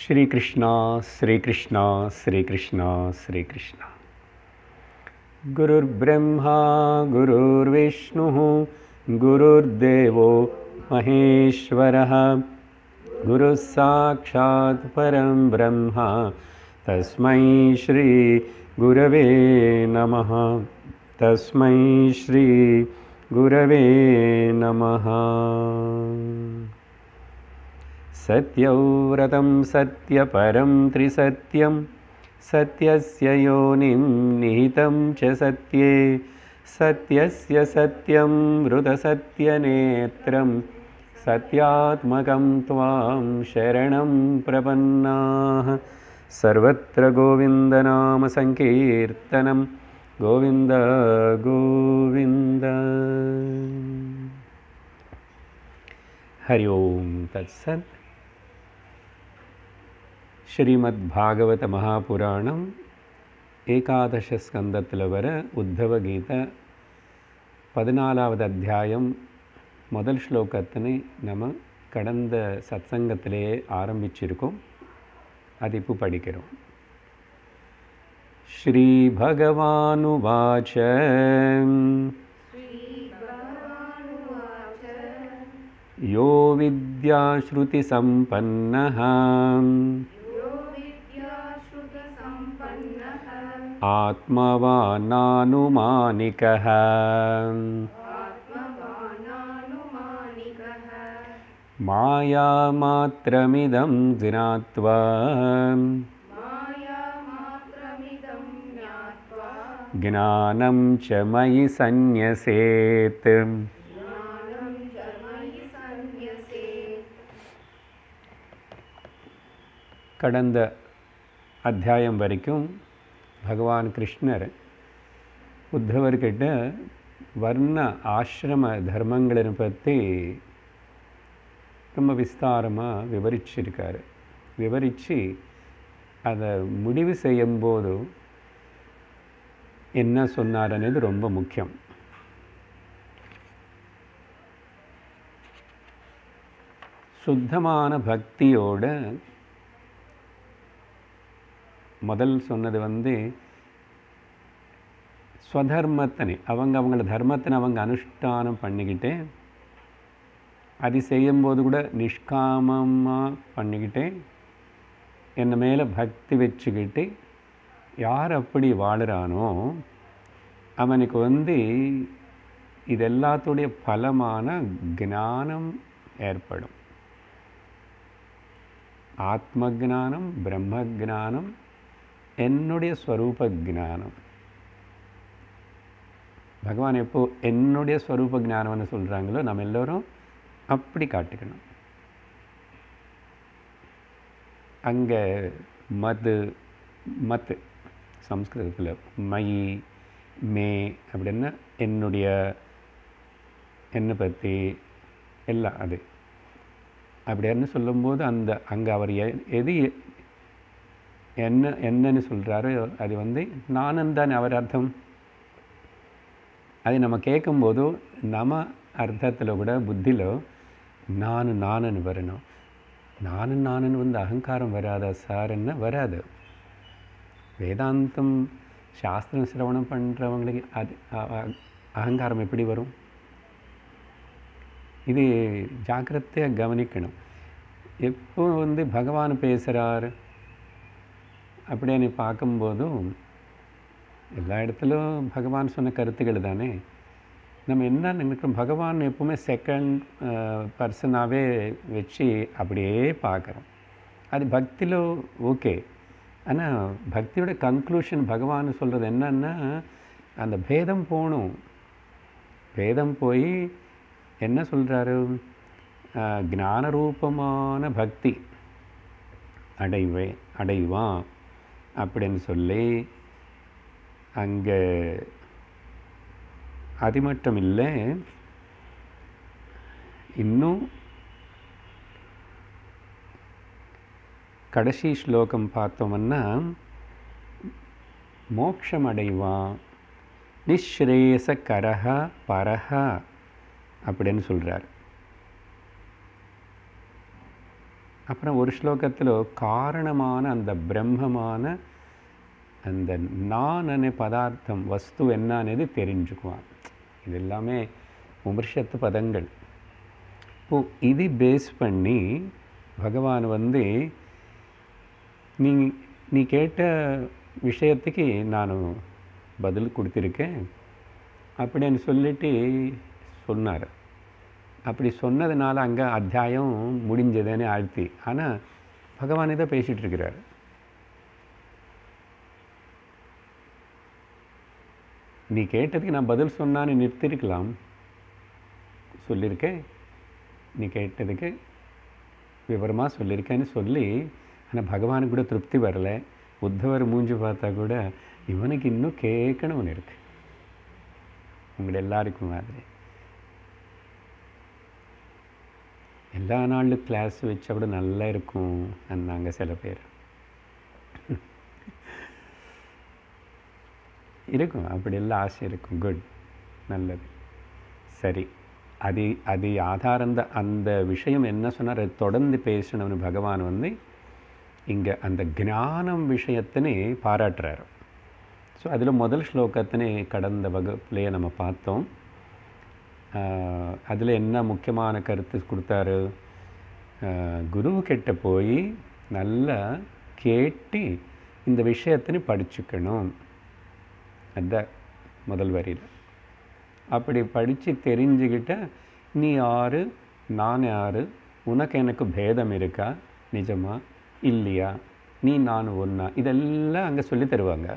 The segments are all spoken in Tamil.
श्रीकृष्णा श्रीकृष्णा श्रीकृष्णा श्रीकृष्णा गुरुर्ब्रह्मा गुरुर्विष्णुः गुरुर्देवो महेश्वरः गुरुः साक्षात् परं ब्रह्मा तस्मै श्रीगुरवे नमः तस्मै श्रीगुरवे नमः सत्यव्रतं सत्यपरं त्रिसत्यं सत्यस्य योनिं निहितं च सत्ये सत्यस्य सत्यं मृतसत्यनेत्रं सत्यात्मकं त्वां शरणं प्रपन्नाः सर्वत्र गोविन्दनामसङ्कीर्तनं गोविन्द गोविन्द हरि ओं तत्सत् ஸ்ரீமத் மகாபுராணம் ஏகாதச ஸ்கந்தத்தில் வர உத்தவ கீதை பதினாலாவது அத்தியாயம் முதல் ஸ்லோகத்தினை நம்ம கடந்த சத்சங்கத்திலேயே ஆரம்பிச்சிருக்கோம் அது இப்போ படிக்கிறோம் ஸ்ரீ பகவானுவாச்ச யோ வித்யாஸ்ருதிசம்பன்னः आत्मवानानुमानिकः मायामात्रमिदं ज्ञात्वा ज्ञानं च मयि सन्न्यसेत् கடந்த அத்தியாயம் வரைக்கும் பகவான் கிருஷ்ணர் உத்தவர்கிட்ட வர்ண ஆசிரம தர்மங்களை பற்றி ரொம்ப விஸ்தாரமாக விவரிச்சிருக்காரு விவரித்து அதை முடிவு செய்யும்போது என்ன சொன்னார் అనేది ரொம்ப முக்கியம் சுத்தமான பக்தியோட முதல் சொன்னது வந்து ஸ்வதர்மத்தனை அவங்க அவங்கள தர்மத்தினை அவங்க அனுஷ்டானம் பண்ணிக்கிட்டு அது செய்யும்போது கூட நிஷ்காமமாக பண்ணிக்கிட்டு என்னை மேலே பக்தி வச்சுக்கிட்டு யார் அப்படி வாழுறானோ அவனுக்கு வந்து இது எல்லாத்துடைய பலமான ஞானம் ஏற்படும் ஆத்ம ஜானம் பிரம்ம ஜானம் என்னுடைய ஸ்வரூப ஜானம் பகவான் எப்போ என்னுடைய ஸ்வரூப ஜானம்னு சொல்கிறாங்களோ நம்ம எல்லோரும் அப்படி காட்டுக்கணும் அங்கே மது மத்து சம்ஸ்கிருதத்தில் மயி மே அப்படின்னா என்னுடைய என்னை பற்றி எல்லாம் அது அப்படின்னு சொல்லும்போது அந்த அங்கே அவர் எது என்ன என்னன்னு சொல்கிறாரோ அது வந்து நானும் தானே அவர் அர்த்தம் அது நம்ம கேட்கும்போது நம்ம அர்த்தத்தில் கூட புத்தியில் நானு நானுன்னு வரணும் நானு நானுன்னு வந்து அகங்காரம் வராதா சார்ன்னு வராது வேதாந்தம் சாஸ்திரம் சிரவணம் பண்ணுறவங்களுக்கு அது அகங்காரம் எப்படி வரும் இது ஜாக்கிரதையாக கவனிக்கணும் எப்போ வந்து பகவான் பேசுகிறார் அப்படின்னு பார்க்கும்போதும் எல்லா இடத்துலையும் பகவான் சொன்ன கருத்துக்கள் தானே நம்ம என்ன நினைக்கிறோம் பகவான் எப்பவுமே செகண்ட் பர்சனாகவே வச்சு அப்படியே பார்க்குறோம் அது பக்தியில் ஓகே ஆனால் பக்தியோட கன்க்ளூஷன் பகவான் சொல்கிறது என்னன்னா அந்த பேதம் போகணும் பேதம் போய் என்ன சொல்கிறாரு ஞானரூபமான பக்தி அடைவே அடைவான் அப்படின்னு சொல்லி அங்கே அது மட்டும் இல்லை இன்னும் கடைசி ஸ்லோகம் பார்த்தோம்னா மோட்சம் அடைவான் நிஸ்ரேயச கரஹ பரஹ அப்படின்னு சொல்கிறார் அப்புறம் ஒரு ஸ்லோகத்தில் காரணமான அந்த பிரம்மமான அந்த நான் அనే பதார்த்தம் வஸ்து என்ன అనేది தெரிஞ்சுக்குவான் இது எல்லாமே உபனிஷத்து பதங்கள் இப்போ இது பேஸ் பண்ணி பகவான் வந்து நீ நீ கேட்ட விஷயத்துக்கு நான் பதில் கொடுத்துருக்கேன் அப்படின்னு சொல்லிட்டு சொன்னார் அப்படி சொன்னதுனால அங்கே அத்தியாயம் முடிஞ்சதுன்னு ஆழ்த்தி ஆனால் பகவான் இதை பேசிகிட்டு இருக்கிறார் நீ கேட்டதுக்கு நான் பதில் சொன்னான்னு நிறுத்திருக்கலாம் சொல்லியிருக்கேன் நீ கேட்டதுக்கு விவரமாக சொல்லியிருக்கேன்னு சொல்லி ஆனால் பகவானுக்கு கூட திருப்தி வரல உத்தவர் மூஞ்சி பார்த்தா கூட இவனுக்கு இன்னும் கேட்கணும்னு இருக்கு உங்களை எல்லாருக்கும் மாதிரி எல்லா நாளும் கிளாஸ் வச்சா கூட நல்லா இருக்கும் அண்ணாங்க சில பேர் இருக்கும் அப்படி எல்லாம் ஆசை இருக்கும் குட் நல்லது சரி அது அது ஆதாரந்த அந்த விஷயம் என்ன சொன்னார் அது தொடர்ந்து பேசணும்னு பகவான் வந்து இங்கே அந்த ஞானம் விஷயத்தினே பாராட்டுறாரு ஸோ அதில் முதல் ஸ்லோகத்தினே கடந்த வகுப்புலேயே நம்ம பார்த்தோம் அதில் என்ன முக்கியமான கருத்து கொடுத்தாரு குருவுக்கிட்ட போய் நல்லா கேட்டு இந்த விஷயத்தினு படிச்சுக்கணும் அதுதான் முதல் வரியில் அப்படி படித்து தெரிஞ்சுக்கிட்ட நீ யார் நான் யார் உனக்கு எனக்கு பேதம் இருக்கா நிஜமா இல்லையா நீ நான் ஒன்றா இதெல்லாம் அங்கே சொல்லி தருவாங்க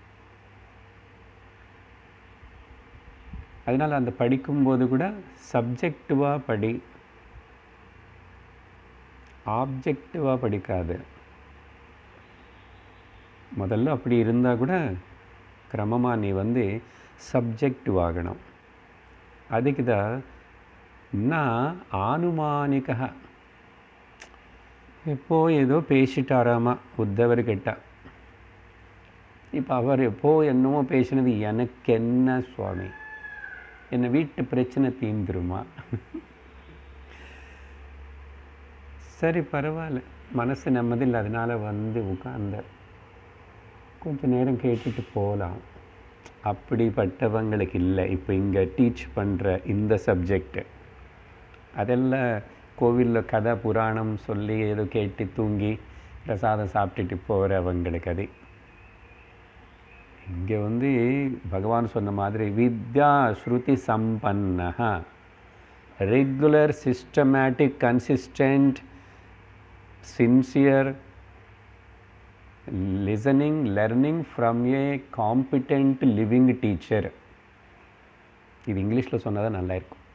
அதனால் அந்த படிக்கும்போது கூட சப்ஜெக்டிவாக படி ஆப்ஜெக்டிவாக படிக்காது முதல்ல அப்படி இருந்தால் கூட கிரமமாக நீ வந்து சப்ஜெக்டிவ் ஆகணும் அதுக்கு தான் நான் ஆனுமானிக எப்போ ஏதோ பேசிட்டாராமா உத்தவர் கிட்ட இப்போ அவர் எப்போ என்னமோ பேசினது எனக்கு என்ன சுவாமி என்னை வீட்டு பிரச்சனை தீந்துருமா சரி பரவாயில்ல மனசு நிம்மதியில் அதனால் வந்து உட்கார்ந்த கொஞ்சம் நேரம் கேட்டுட்டு போகலாம் அப்படிப்பட்டவங்களுக்கு இல்லை இப்போ இங்கே டீச் பண்ணுற இந்த சப்ஜெக்டு அதெல்லாம் கோவிலில் கதை புராணம் சொல்லி ஏதோ கேட்டு தூங்கி பிரசாதம் சாப்பிட்டுட்டு போகிறவங்களுக்கு அது இங்கே வந்து பகவான் சொன்ன மாதிரி வித்யா ஸ்ருதி சம்பன்னா regular systematic consistent sincere listening learning from a competent living teacher இது இங்கிலீஷில் சொன்னால் தான் நல்லா இருக்கும்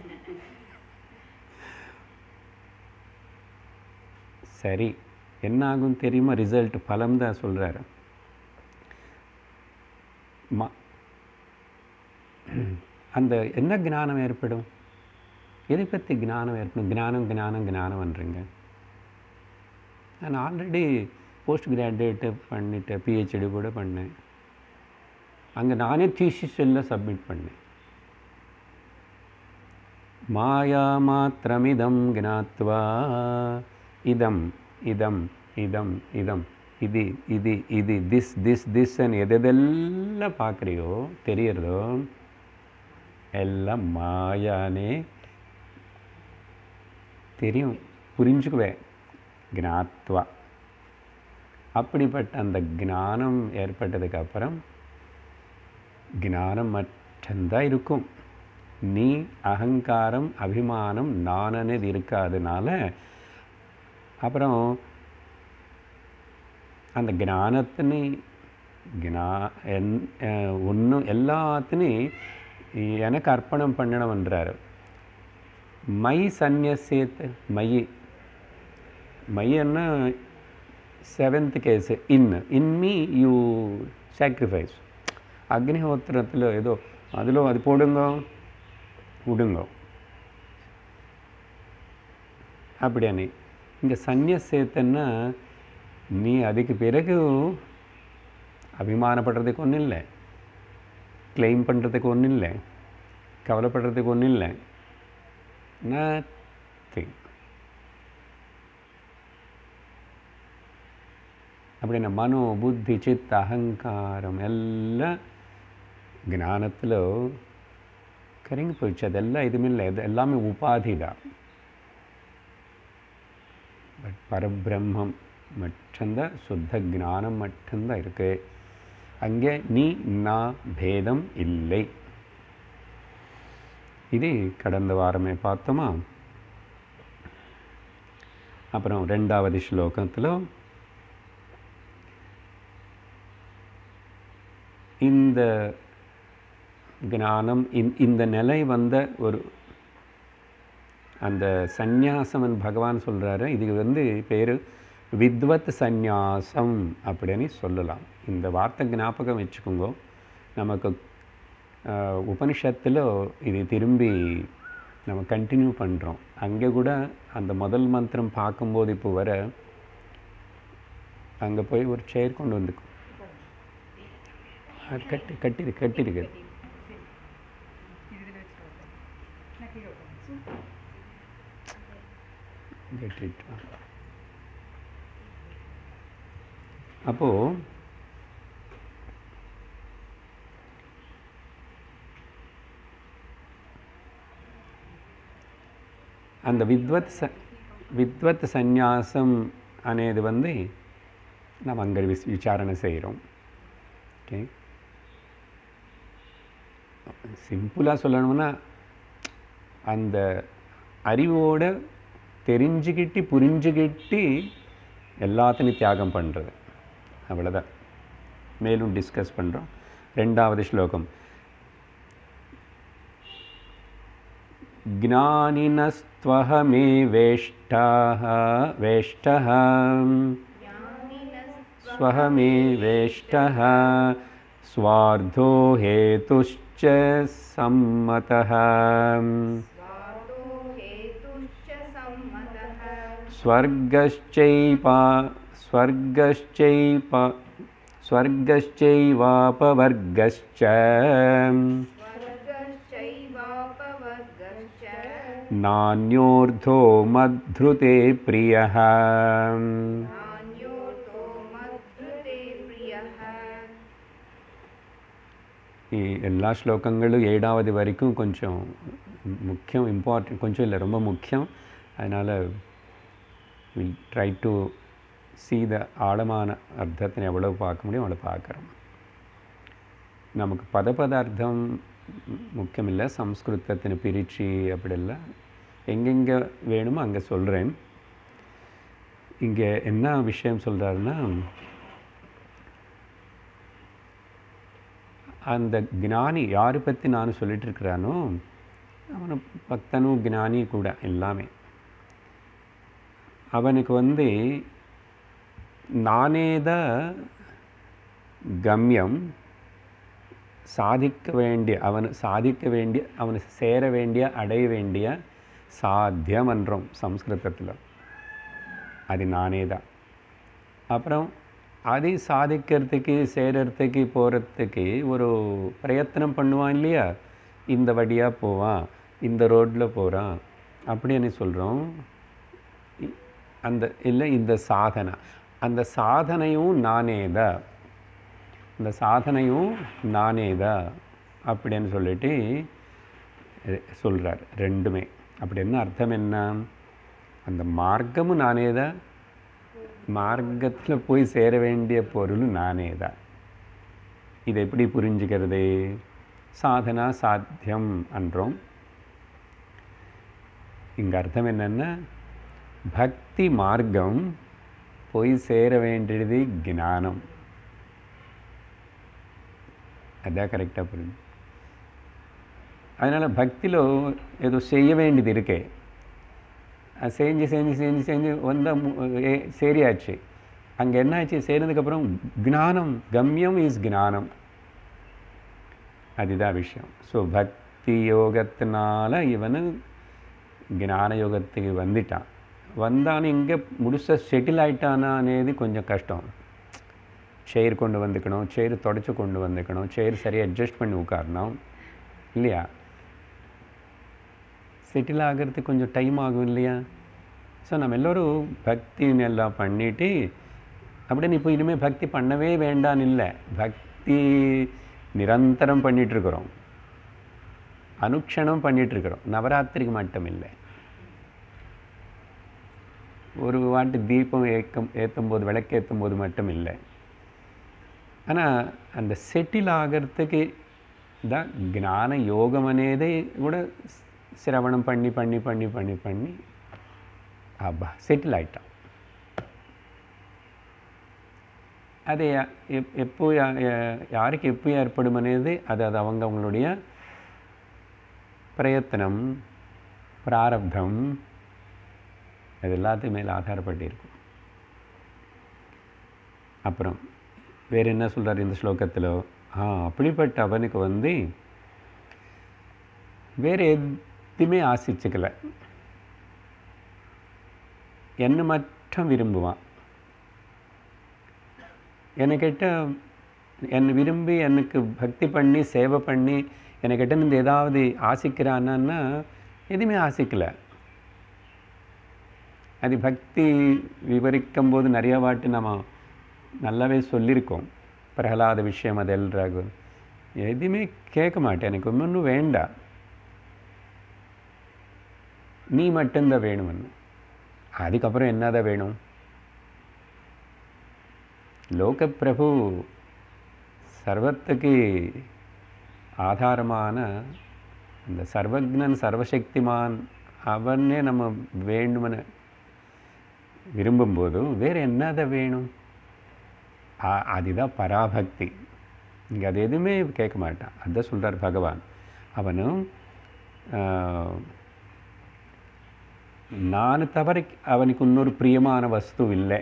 சரி என்ன ஆகும் தெரியுமா ரிசல்ட் பலம் தான் சொல்கிறாரு ம அந்த என்ன ஞானம் ஏற்படும் எதை பற்றி ஞானம் ஏற்படும் ஞானம் ஞானம் ஞானம்ன்றீங்க நான் ஆல்ரெடி போஸ்ட் கிராஜுவேட்டு பண்ணிட்டேன் பிஹெச்டி கூட பண்ணேன் அங்கே நானே தீசிஸ் எல்லாம் சப்மிட் பண்ணேன் மாயா மாத்திரமிதம் ஜாத்வா இதம் இதம் இதம் இதம் இது இது இது திஸ் திஸ் திஸ்ன்னு எதெல்லாம் பார்க்குறியோ தெரியறதோ எல்லாம் மாயானே தெரியும் புரிஞ்சுக்குவேன் ஜாத்வா அப்படிப்பட்ட அந்த ஞானம் ஏற்பட்டதுக்கு அப்புறம் ஞானம் மட்டும்தான் இருக்கும் நீ அகங்காரம் அபிமானம் நானனது இருக்காதனால அப்புறம் அந்த ஞானத்தினு ஞா என் ஒன்றும் எல்லாத்தினையும் எனக்கு அர்ப்பணம் பண்ணணும்ன்றாரு மை சந்நியசேத் மயி மையன்னா seventh case in in me you sacrifice அக்னிஹோத்திரத்தில் ஏதோ அதில் அது போடுங்க விடுங்க அப்படியானே இங்கே சந்நியசேத்தன்னா நீ அதுக்கு பிறகு அபிமானப்படுறதுக்கு ஒன்றும் இல்லை கிளைம் பண்ணுறதுக்கு ஒன்றும் இல்லை கவலைப்படுறதுக்கு ஒன்றும் இல்லை நத்திங் அப்படின்னா மனோ புத்தி சித் அகங்காரம் எல்லாம் ஞானத்தில் கரங்கி போயிடுச்சு அதெல்லாம் எதுவுமே இல்லை இது எல்லாமே உபாதி தான் பட் பரபிரம்மம் மட்டும்தான் சுத்த ஞானம் மட்டும்தான் இருக்கு அங்கே நீ நான் பேதம் இல்லை இது கடந்த வாரமே பார்த்தோமா அப்புறம் ரெண்டாவது ஸ்லோகத்தில் இந்த ஞானம் இந்- இந்த நிலை வந்த ஒரு அந்த சந்நியாசமன் பகவான் சொல்கிறாரு இது வந்து பேர் வித்வத் சந்நியாசம் அப்படின்னு சொல்லலாம் இந்த வார்த்தை ஞாபகம் வச்சுக்கோங்க நமக்கு ஆஹ், உபனிஷத்தில் இது திரும்பி நம்ம கண்டினியூ பண்ணுறோம் அங்கே கூட அந்த முதல் மந்திரம் பார்க்கும்போது இப்போ வர அங்கே போய் ஒரு சேர் கொண்டு வந்துக்கும் அது கட்டி கட்டி கட்டிருக்கு கட்டிட்டு வா. அப்போ அந்த வித்வத் ச வித்வத் சந்நியாசம் అనేది வந்து நம்ம அங்கே விஸ் விசாரணை செய்கிறோம் ஓகே சிம்பிளாக சொல்லணும்னா அந்த அறிவோட தெரிஞ்சுக்கிட்டு புரிஞ்சுக்கிட்டு எல்லாத்தையும் தியாகம் பண்ணுறது அவ்வளோதான் மேலும் டிஸ்கஸ் பண்ணுறோம் ரெண்டாவது ஸ்லோகம் ज्ञानिनस्त्वहमे वेष्टाः वेष्टः स्वहमे वेष्टः स्वार्धो हेतुश्च सम्मतः स्वादो हेतुश्च सम्मतः स्वर्गश्चैपा स्वर्गश्चैप स्वर्गश्चैवापवर्गश्च स्वर्गश्चैवापवर्गश्च नान्योर्धो मद्धृते प्रियः नान्योतो मद्धृते प्रियः ఈ எல்லா శ్లోకங்களும் ஏழாவது வரைக்கும் கொஞ்சம் முக்கியம் இம்பார்ட்டன்ட் கொஞ்சம் இல்லை ரொம்ப முக்கியம் அதனால் will try to see the ஆழமான அர்த்தத்தை எவ்வளோ பார்க்க முடியும் அவ்வளோ பார்க்குறோம் நமக்கு பத பதார்த்தம் முக்கியம் இல்லை சம்ஸ்கிருதத்தின் பிரிச்சு அப்படி இல்லை எங்கெங்கே வேணுமோ அங்கே சொல்கிறேன் இங்கே என்ன விஷயம் சொல்கிறாருன்னா அந்த ஞானி யாரை பற்றி நான் சொல்லிட்டு இருக்கிறானோ அவனு பக்தனும் ஞானி கூட எல்லாமே அவனுக்கு வந்து நானேத கம்யம் சாதிக்க வேண்டிய அவன் சாதிக்க வேண்டிய அவன் சேர வேண்டிய அடைய வேண்டிய சாத்தியம் என்றோம் சம்ஸ்கிருதத்தில் அது நானே தான் அப்புறம் அதை சாதிக்கிறதுக்கு சேரறதுக்கு போகிறதுக்கு ஒரு பிரயத்தனம் பண்ணுவான் இல்லையா இந்த வழியாக போவான் இந்த ரோட்டில் போகிறான் அப்படின்னு சொல்கிறோம் இ- அந்த இல்லை இந்த சாதனை அந்த சாதனையும் நானே தான் இந்த சாதனையும் நானே தான் அப்படின்னு சொல்லிட்டு சொல்கிறார் ரெண்டுமே அப்படி என்ன அர்த்தம் என்ன அந்த மார்க்கமும் நானே தான் மார்க்கத்தில் போய் சேர வேண்டிய பொருளும் நானே தான் இதை எப்படி புரிஞ்சுக்கிறது சாதனா சாத்தியம் என்றோம் இங்கே அர்த்தம் என்னென்னா பக்தி மார்க்கம் போய் சேர வேண்டியது ஞானம் அதான் கரெக்டாக புரிஞ்சு அதனால் பக்தியில் ஏதோ செய்ய வேண்டியது இருக்கே அது செஞ்சு செஞ்சு செஞ்சு செஞ்சு வந்தால் சரியாச்சு அங்கே என்னாச்சு சேர்ந்ததுக்கப்புறம் ஞானம் கம்யம் இஸ் ஞானம் அதுதான் விஷயம் ஸோ பக்தி யோகத்தினால இவனு ஞான யோகத்துக்கு வந்துட்டான் வந்தான்னு இங்கே முழுசாக செட்டில் ஆயிட்டானா అనేది கொஞ்சம் கஷ்டம் சேர் கொண்டு வந்துக்கணும் சேர் தொடச்சி கொண்டு வந்துக்கணும் சேர் சரியாக அட்ஜஸ்ட் பண்ணி உட்காரணும் இல்லையா செட்டில் ஆகிறதுக்கு கொஞ்சம் டைம் ஆகும் இல்லையா ஸோ நம்ம எல்லோரும் பக்தின்னு எல்லாம் பண்ணிட்டு அப்படின்னு இப்போ இனிமேல் பக்தி பண்ணவே வேண்டான்னு இல்லை பக்தி நிரந்தரம் பண்ணிட்டு இருக்கிறோம் அனுக்ஷணம் பண்ணிட்டு இருக்கிறோம் நவராத்திரிக்கு மட்டும் இல்லை ஒரு வாட்டி தீபம் ஏக்கம் ஏற்றும் போது விளக்கேற்றும் போது மட்டும் இல்லை ஆனால் அந்த செட்டில் ஆகிறதுக்கு தான் జ్ఞాన యోగం అనేది కూడా శ్రవణం பண்ணி பண்ணி பண்ணி பண்ணி பண்ணி అబ్బా సెటిల్ ஆயிட்டான் அது யா- எப் எப்போ யா- யா- யாருக்கு எப்போ ஏற்படும் అనేది அது அது அவங்க அவங்களுடைய பிரயத்தனம் பிராரப்தம் அது எல்லாத்தையும் மேலே ஆதாரப்பட்டு இருக்கும் அப்புறம் வேறு என்ன சொல்றார் இந்த ஸ்லோகத்தில் ஆ அப்படிப்பட்ட அவனுக்கு வந்து வேறு எதுவுமே ஆசிச்சுக்கல என்ன மட்டும் விரும்புவான் என்கிட்ட என்னை விரும்பி எனக்கு பக்தி பண்ணி சேவை பண்ணி என்கிட்ட இருந்து ஏதாவது ஆசிக்கிறான்னா எதுவுமே ஆசிக்கல அது பக்தி விவரிக்கும் போது நிறைய வாட்டி நம்ம நல்லாவே சொல்லியிருக்கோம் பிரகலாத விஷயம் அது எல்றாகு எதுவுமே கேட்க மாட்டேன் எனக்கு ஒன்றும் வேண்டாம் நீ மட்டும்தான் வேணும்னு அதுக்கப்புறம் என்னதான் வேணும் லோக பிரபு சர்வத்துக்கு ஆதாரமான அந்த சர்வக்னன் சர்வசக்திமான் அவனே நம்ம வேண்டும்னு விரும்பும்போது வேறு என்னதை வேணும் ஆ- அதுதான் பராபக்தி இங்கே அது எதுவுமே கேட்க மாட்டான் அதான் சொல்கிறார் பகவான் அவனும் ஆஹ், நான் தவிர அவனுக்கு இன்னொரு பிரியமான வஸ்து இல்லை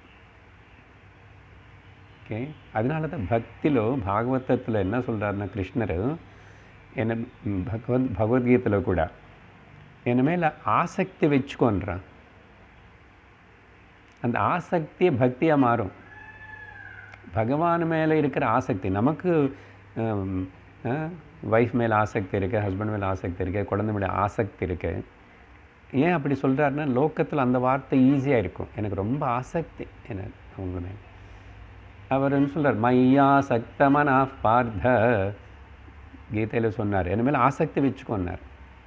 ஓகே அதனால தான் பக்திలో భాగవతத்தில் என்ன சொல்கிறாருன்னா கிருஷ்ணர் என்ன ம், பகவத் பகவத்கீதையில் கூட என் மேலே ஆசக்தி வச்சுக்கோன்றான் அந்த ஆசக்தியே பக்தியாக மாறும் பகவான் மேலே இருக்கிற ஆசக்தி நமக்கு ஒய்ஃப் மேலே ஆசக்தி இருக்குது ஹஸ்பண்ட் மேலே ஆசக்தி இருக்குது குழந்தை மேலே ஆசக்தி இருக்குது ஏன் அப்படி சொல்கிறாருன்னா லோக்கத்தில் அந்த வார்த்தை ஈஸியாக இருக்கும் எனக்கு ரொம்ப ஆசக்தி என்ன அவங்க மேலே அவர் என்ன சொல்கிறார் மையா சக்தமனா பார்த்த கீதையில் சொன்னார் என் மேலே ஆசக்தி வச்சுக்கோன்னார்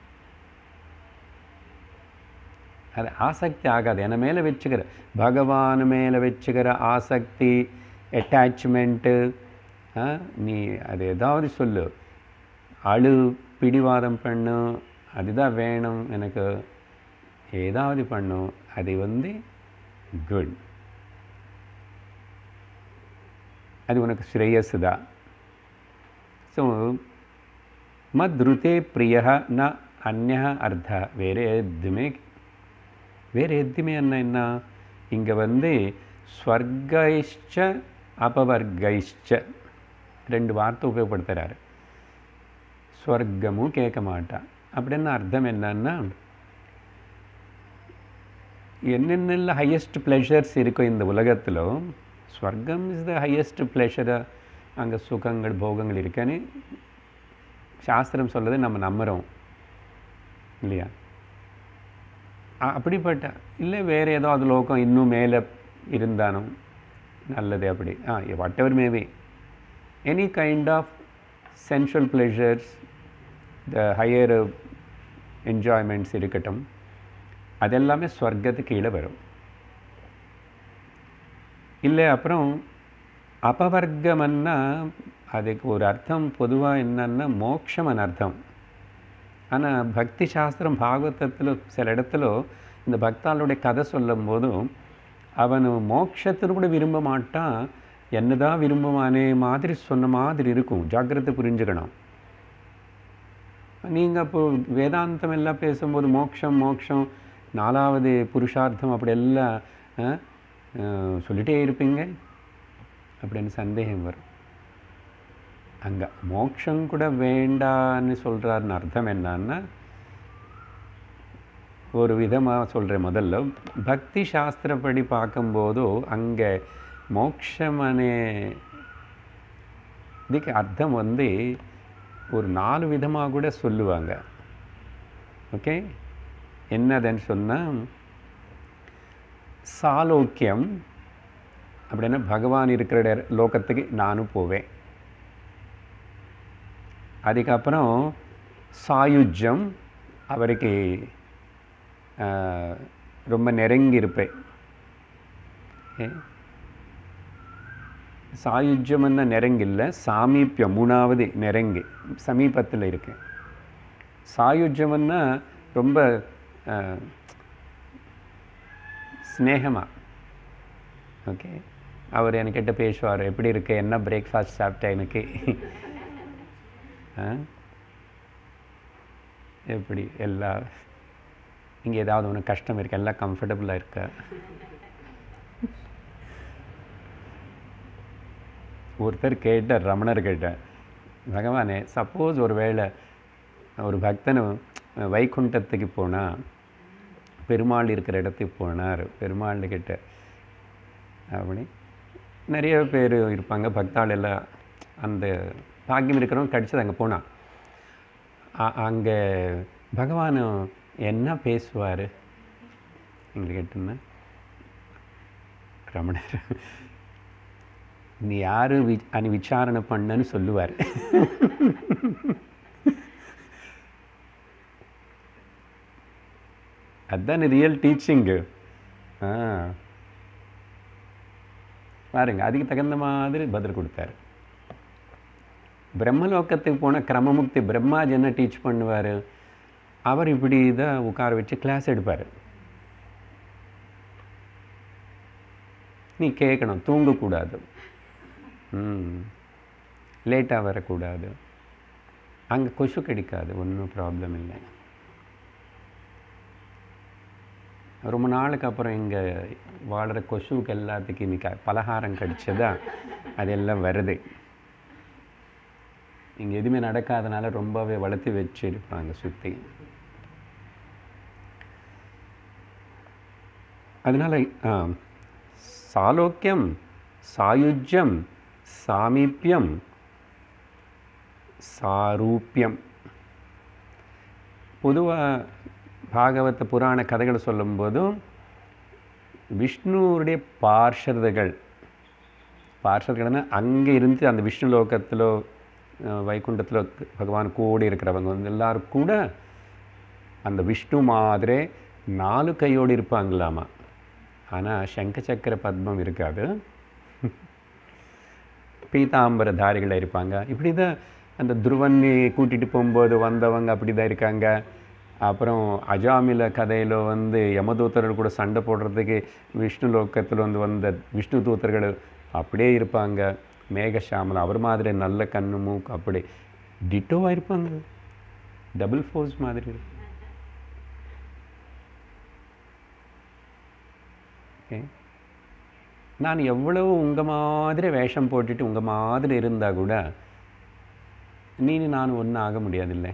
அது ஆசக்தி ஆகாது என் மேலே வச்சுக்கிற பகவான் மேலே வச்சுக்கிற ஆசக்தி அட்டாச்மெண்ட்டு நீ அது ஏதாவது சொல்லு அழு பிடிவாதம் பண்ணு அதுதான் வேணும் எனக்கு ஏதாவது பண்ணும் அது வந்து குட் அது உனக்கு ஸ்ரேயஸ் தான் ஸோ மத்ருதே பிரிய ந அந்நிய அர்த்த வேறு எதுவுமே வேறு எதுவுமே என்ன என்ன இங்கே வந்து ஸ்வர்கைஷ்ச அபவர்கைஷ்ச ரெண்டு வார்த்தை உபயோகப்படுத்துகிறாரு ஸ்வர்க்கமும் கேட்க மாட்டான் அப்படின்னு அர்த்தம் என்னன்னா என்னென்ன ஹையஸ்ட் ப்ளெஷர்ஸ் இருக்கோ இந்த உலகத்தில் ஸ்வர்க்கம் இஸ் த ஹையஸ்ட் ப்ளெஷரை அங்கே சுகங்கள் போகங்கள் இருக்குன்னு சாஸ்திரம் சொல்றதை நம்ம நம்புகிறோம் இல்லையா அ- அப்படிப்பட்ட இல்லை வேறு ஏதோ அது லோகம் இன்னும் மேலே இருந்தாலும் நல்லது அப்படி ah whatever maybe any kind of sensual pleasures the higher enjoyments இருக்கட்டும் அதெல்லாமே ஸ்வர்க்கத்துக்கு கீழே வரும் இல்லை அப்புறம் அபவர்க்கம்னா அதுக்கு ஒரு அர்த்தம் பொதுவாக என்னன்னா மோட்சம்னு அர்த்தம் ஆனால் பக்தி சாஸ்திரம் பாகவதத்தில் சில இடத்துல இந்த பக்தாளுடைய கதை சொல்லும் போதும் அவன் மோட்சத்தில் கூட விரும்ப மாட்டான் என்னதான் விரும்புவானே மாதிரி சொன்ன மாதிரி இருக்கும் ஜாக்கிரதை புரிஞ்சுக்கணும் நீங்கள் இப்போ வேதாந்தம் எல்லாம் பேசும்போது மோட்சம் மோட்சம் நாலாவது புருஷார்த்தம் அப்படி எல்லாம் ஆ, ஆ, சொல்லிட்டே இருப்பீங்க அப்படின்னு சந்தேகம் வரும் அங்கே மோட்சம் கூட வேண்டான்னு சொல்கிறாருன்னு அர்த்தம் என்னன்னா ஒரு விதமாக சொல்கிறேன் முதல்ல பக்தி சாஸ்திரப்படி பார்க்கும்போது அங்கே மோட்சமனே இதுக்கு அர்த்தம் வந்து ஒரு நாலு விதமாக கூட சொல்லுவாங்க ஓகே என்னதுன்னு சொன்னால் சாலோக்கியம் அப்படின்னா பகவான் இருக்கிற இட- லோகத்துக்கு நானும் போவேன் அதுக்கப்புறம் சாயுஜ்யம் அவருக்கு ஆஹ், ரொம்ப நெருங்கி இருப்பேன் ஏ? சாயுஜ்யம்னா நெருங்கில்ல சாமீப்பியம் மூணாவது நெருங்கி சமீபத்தில் இருக்கு சாயுஜ்யம்னா ரொம்ப ஆஹ், ஸ்நேகமா ஓகே அவர் என்கிட்ட பேசுவார் எப்படி இருக்கு என்ன பிரேக்ஃபாஸ்ட் சாப்பிட்டேன் எனக்கு ஆ? எப்படி எல்லா இங்கே ஏதாவது ஒன்று கஷ்டம் இருக்கு எல்லாம் கம்ஃபர்டபுளாக இருக்கா ஒருத்தர் கேட்டார் ரமணர் கேட்டார் பகவானே சப்போஸ் ஒரு வேளை ஒரு பக்தன் வைகுண்டத்துக்கு போனால் பெருமாள் இருக்கிற இடத்துக்கு போனார் பெருமாள் கிட்ட அப்படி நிறைய பேர் இருப்பாங்க பக்தாள் எல்லாம் அந்த பாக்கியம் இருக்கிறவங்க கடிச்சது அங்கே போனான் அங்கே பகவான் என்ன பேசுவார் எங்களுக்கு கேட்டுன்னா ரமணர் நீ யாரு வி அனி விசாரணை பண்ணன்னு சொல்லுவார் அதுதான் ரியல் டீச்சிங்கு ஆ பாருங்க அதுக்கு தகுந்த மாதிரி பதில் கொடுத்தாரு பிரம்மலோகத்துக்கு போன கிரமமுக்தி பிரம்மாஜி என்ன டீச் பண்ணுவார் அவர் இப்படி தான் உட்கார வச்சு கிளாஸ் எடுப்பார் நீ கேட்கணும் தூங்கக்கூடாது ம் லேட்டாக வரக்கூடாது அங்கே கொசு கிடைக்காது ஒன்றும் ப்ராப்ளம் இல்லை ரொம்ப நாளுக்கு அப்புறம் இங்கே வாழ்கிற கொசுவுக்கு எல்லாத்துக்கும் இன்னைக்கு பலகாரம் கடிச்சதா அதெல்லாம் வருது இங்கே எதுவுமே நடக்காதனால ரொம்பவே வளர்த்து வச்சிருப்பாங்க சுற்றி அதனால் சாலோக்கியம் சாயுஜ்யம் சாமீப்பியம் சாரூப்பியம் பொதுவாக பாகவத புராண கதைகளை சொல்லும்போதும் விஷ்ணுவுடைய பார்ஷதர்கள் பார்ஷதர்கள்னா அங்கே இருந்து அந்த விஷ்ணு லோகத்திலோ அஹ், வைகுண்டத்திலோ பகவான் கூடி இருக்கிறவங்க வந்து எல்லாரும் கூட அந்த விஷ்ணு மாதிரி நாலு கையோடு இருப்பாங்களாமா ஆனால் சங்க சக்கர பத்மம் இருக்காது பீதாம்பரதாரிகளாக இருப்பாங்க இப்படி தான் அந்த துருவன்னி கூட்டிகிட்டு போகும்போது வந்தவங்க அப்படி தான் இருக்காங்க அப்புறம் அஜாமில கதையில் வந்து யமதூத்தர்கள் கூட சண்டை போடுறதுக்கு விஷ்ணு லோக்கத்தில் வந்து வந்த விஷ்ணு தூத்தர்கள் அப்படியே இருப்பாங்க மேகஷாமல் அவர் மாதிரி நல்ல கண்ணு மூக்கு அப்படி டிட்டோவாக இருப்பாங்க டபுள் ஃபோர்ஸ் மாதிரி இருக்கும் ஓகே நான் எவ்வளவு உங்கள் மாதிரி வேஷம் போட்டுட்டு உங்கள் மாதிரி இருந்தால் கூட நீ நான் ஒன்றும் ஆக முடியாதில்லை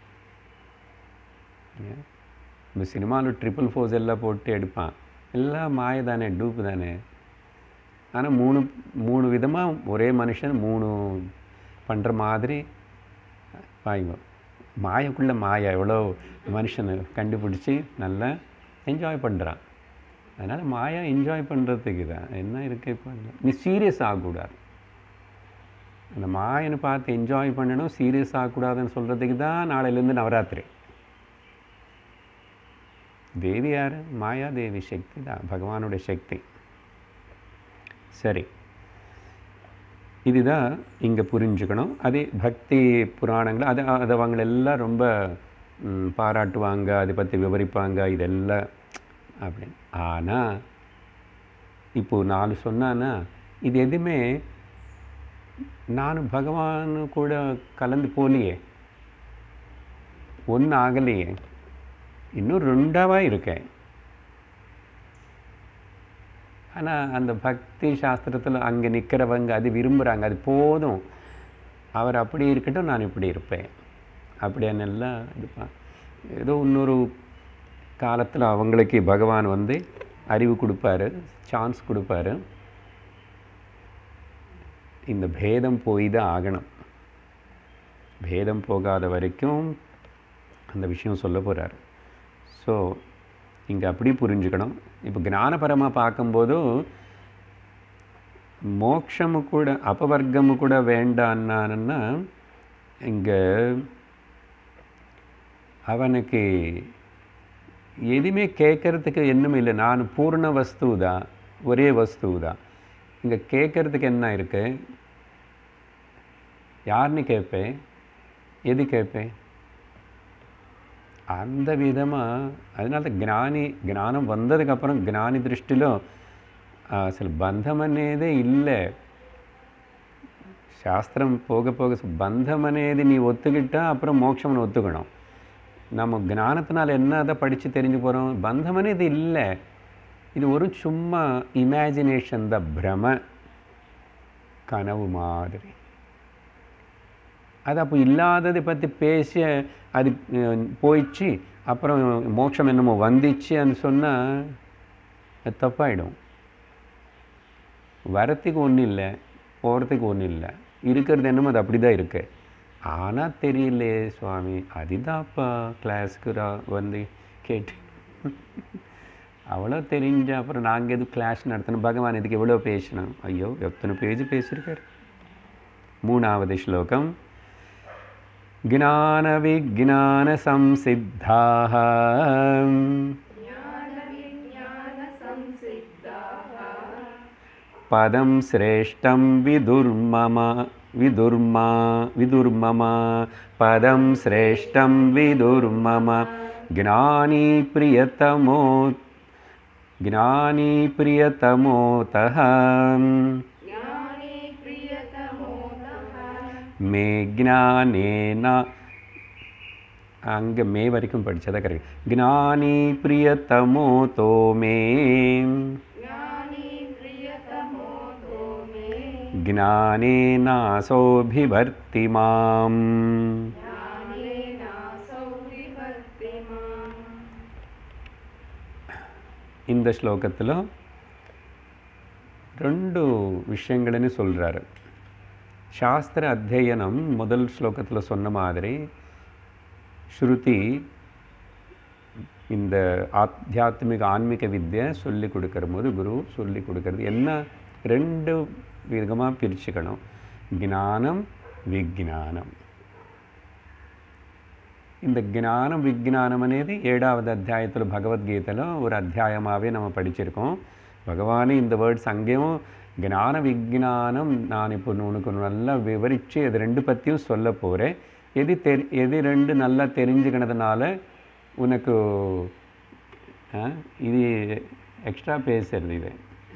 ஏன்? இந்த சினிமாவில் ட்ரிபிள் ஃபோர்ஸ் எல்லாம் போட்டு எடுப்பான் எல்லாம் மாய தானே டூப்பு தானே ஆனால் மூணு மூணு விதமாக ஒரே மனுஷன் மூணு பண்ணுற மாதிரி வாங்க மாயக்குள்ளே மாயா எவ்வளோ மனுஷனை கண்டுபிடிச்சி நல்லா என்ஜாய் பண்ணுறான் அதனால் மாயா என்ஜாய் பண்ணுறதுக்கு தான் என்ன இருக்கு இப்போ நீ சீரியஸ் ஆகக்கூடாது அந்த மாயனை பார்த்து என்ஜாய் பண்ணணும் சீரியஸ் ஆகக்கூடாதுன்னு சொல்கிறதுக்கு தான் நாளையிலேருந்து நவராத்திரி தேவி யார் மாயா தேவி சக்தி தான் பகவானுடைய சக்தி சரி இதுதான் இங்கே புரிஞ்சுக்கணும் அதே பக்தி புராணங்கள் அது அது அவங்க எல்லாம் ரொம்ப ம், பாராட்டுவாங்க அதை பற்றி விவரிப்பாங்க இதெல்லாம் அப்படின்னு ஆனால் இப்போ நாலு சொன்னான்னா இது எதுவுமே நான் பகவான் கூட கலந்து போலியே ஒன்றும் ஆகலையே இன்னும் ரெண்டாவாக இருக்கேன் ஆனால் அந்த பக்தி சாஸ்திரத்தில் அங்கே நிற்கிறவங்க அது விரும்புகிறாங்க அது போதும் அவர் அப்படி இருக்கட்டும் நான் இப்படி இருப்பேன் அப்படின்னு எல்லாம் இருப்பான் ஏதோ இன்னொரு காலத்தில் அவங்களுக்கு பகவான் வந்து அறிவு கொடுப்பாரு சான்ஸ் கொடுப்பாரு இந்த பேதம் போய் தான் ஆகணும் பேதம் போகாத வரைக்கும் அந்த விஷயம் சொல்ல போகிறார் ஸோ இங்கே அப்படி புரிஞ்சுக்கணும் இப்போ ஞானபரமாக பார்க்கும்போதும் மோட்சமு கூட அபவர்க்கமு கூட வேண்டான்னா இங்கே அவனுக்கு எதுவுமே கேட்கறதுக்கு என்னும் இல்லை நான் பூர்ண வஸ்து தான் ஒரே வஸ்து தான் இங்கே கேட்கறதுக்கு என்ன இருக்கு யாருன்னு கேட்பேன் எது கேட்பேன் அந்த விதமாக அதனால தான் జ్ఞాని జ్ఞానం வந்ததுக்கப்புறம் జ్ఞాని దృష్టిలో ఆ, అసలు బంధం అనేదే ఇల్లే శాస్త్రం పోగ పోగ బంధம் అనేది நீ ஒத்துக்கிட்டா அப்புறம் மோட்சம்னு ஒத்துக்கணும் நம்ம ஞானத்தினால என்ன அதை படித்து தெரிஞ்சு போகிறோம் பந்தம் అనేది இல்லை இது ஒரு சும்மா இமேஜினேஷன் த பிரம கனவு மாதிரி அது அப்போ இல்லாததை பற்றி பேசி அது அஹ், போயிடுச்சு அப்புறம் மோட்சம் என்னமோ வந்துச்சுன்னு சொன்னால் அது தப்பாயிடும் வரத்துக்கு ஒன்றும் இல்லை போகிறதுக்கு ஒன்றும் இல்லை இருக்கிறது என்னமோ அது அப்படி தான் இருக்கு ஆனால் தெரியலையே சுவாமி அதுதான்ப்பா கிளாஸ்க்கு ரா- வந்து கேட்டு அவ்வளோ தெரிஞ்ச அப்புறம் நாங்கள் எது கிளாஸ் நடத்தணும் பகவான் இதுக்கு எவ்வளோ பேசணும் ஐயோ எத்தனை பேஜ் பேசியிருக்காரு மூணாவது ஸ்லோகம் ज्ञानविज्ञानसंसिद्धाः पदं श्रेष्ठं विदुर्मम विदुर्मा विदुर्मम पदं श्रेष्ठं विदुर्मम ज्ञानी प्रियतमो ज्ञानी प्रियतमोतः ज्ञानी प्रियतमोदः மே ஞானேன அங்கே மே வரைக்கும் படித்ததை கரெக்ட் ஞானி பிரியத்தமோதோ மே ज्ञानी प्रियतमोदो मे ஞானேனாசோபிவர்த்தி மாம் ज्ञानेनासौ विभक्ति माम् இந்த ஸ்லோகத்தில் ரெண்டு விஷயங்கள்னு சொல்கிறாரு சாஸ்திர அத்தியனம் முதல் ஸ்லோகத்தில் சொன்ன மாதிரி ஸ்ருதி இந்த ஆத்தியாத்மிக ஆன்மீக வித்யை சொல்லி கொடுக்கற போது குரு சொல்லி கொடுக்கறது என்ன ரெண்டு விதமாக பிரிச்சுக்கணும் ஞானம் విజ్ఞానం இந்த ஞானம் விజ్ఞானம் అనేది ஏழாவது அத்தியாயத்தில் பகவத்கீதையில் ஒரு அத்தியாயமாகவே நம்ம படிச்சிருக்கோம் பகவானே இந்த வேர்ட்ஸ் அங்கேயும் ஞான விజ్ఞானம் நான் இப்போ உனக்கு நல்லா விவரித்து அது ரெண்டு பற்றியும் சொல்ல போகிறேன் எது தெரி எது ரெண்டு நல்லா தெரிஞ்சுக்கினதுனால உனக்கு ஆ, இது எக்ஸ்ட்ரா பேசுறது இது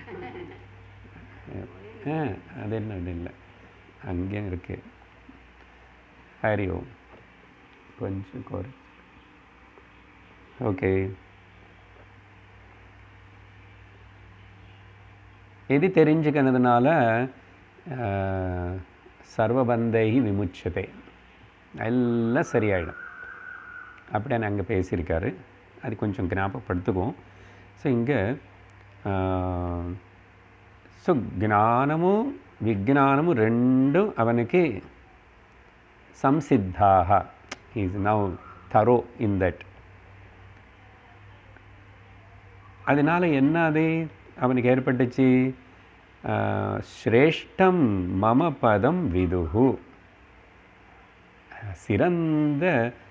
ஆ அது என்ன அது இல்லை அங்கேயும் இருக்குது ஹரி ஓம் கொஞ்சம் குறை ஓகே இது தெரிஞ்சுக்கிறதுனால ஆஹ், சர்வபந்தை விமுச்சதை எல்லாம் சரியாயிடும் அப்படின்னு அங்கே பேசியிருக்காரு அது கொஞ்சம் ஞாபகப்படுத்துக்கும் ஸோ இங்கே ஸோ జ్ఞానము విజ్ఞానము రెండు అవనికి సంసిద్ధాः is now thorough in that அதனால் என்ன அது அவனுக்கு ஏற்பட்டுச்சு ஆஹ், ஸ்ரேஷ்டம் மம பதம் விதுகு சிறந்த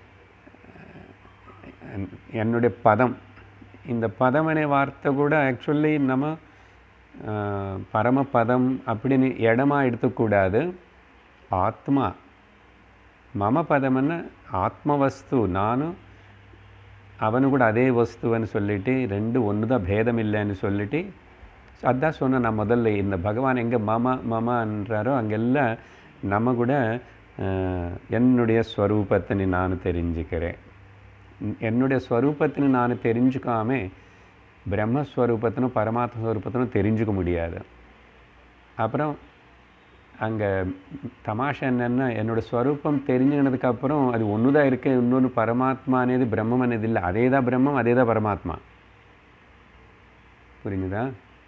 அஹ், என்னுடைய பதம் இந்த பதம் அనే வார்த்தை கூட ஆக்சுவலி நம்ம ஆஹ், பரமபதம் அப்படின்னு இடமா எடுத்துக்கூடாது ஆத்மா మమ పదమన్న ఆత్మవస్తు నాను அவனு கூட அதே வஸ்துவன்னு சொல்லிட்டு ரெண்டு ஒன்று தான் பேதம் இல்லைன்னு சொல்லிட்டு so அதான் சொன்னேன் நான் முதல்ல இந்த பகவான் எங்கே மம மமன்றாரோ அங்கெல்லாம் நம்ம கூட அஹ், என்னுடைய ஸ்வரூபத்தினு நான் தெரிஞ்சுக்கிறேன் உம், என்னுடைய ஸ்வரூபத்தினு நான் தெரிஞ்சுக்காம பிரம்மஸ்வரூபத்தினும் பரமாத்ம ஸ்வரூபத்தினும் தெரிஞ்சுக்க முடியாது அப்புறம் அங்கே தமாஷா என்னென்னா என்னோடய ஸ்வரூபம் தெரிஞ்சுக்கினதுக்கப்புறம் அது ஒன்று தான் இருக்கு இன்னொன்று பரமாத்மா అనేది பிரம்மம் అనేది இல்லை அதே தான் பிரம்மம் அதே தான் பரமாத்மா புரிஞ்சுதா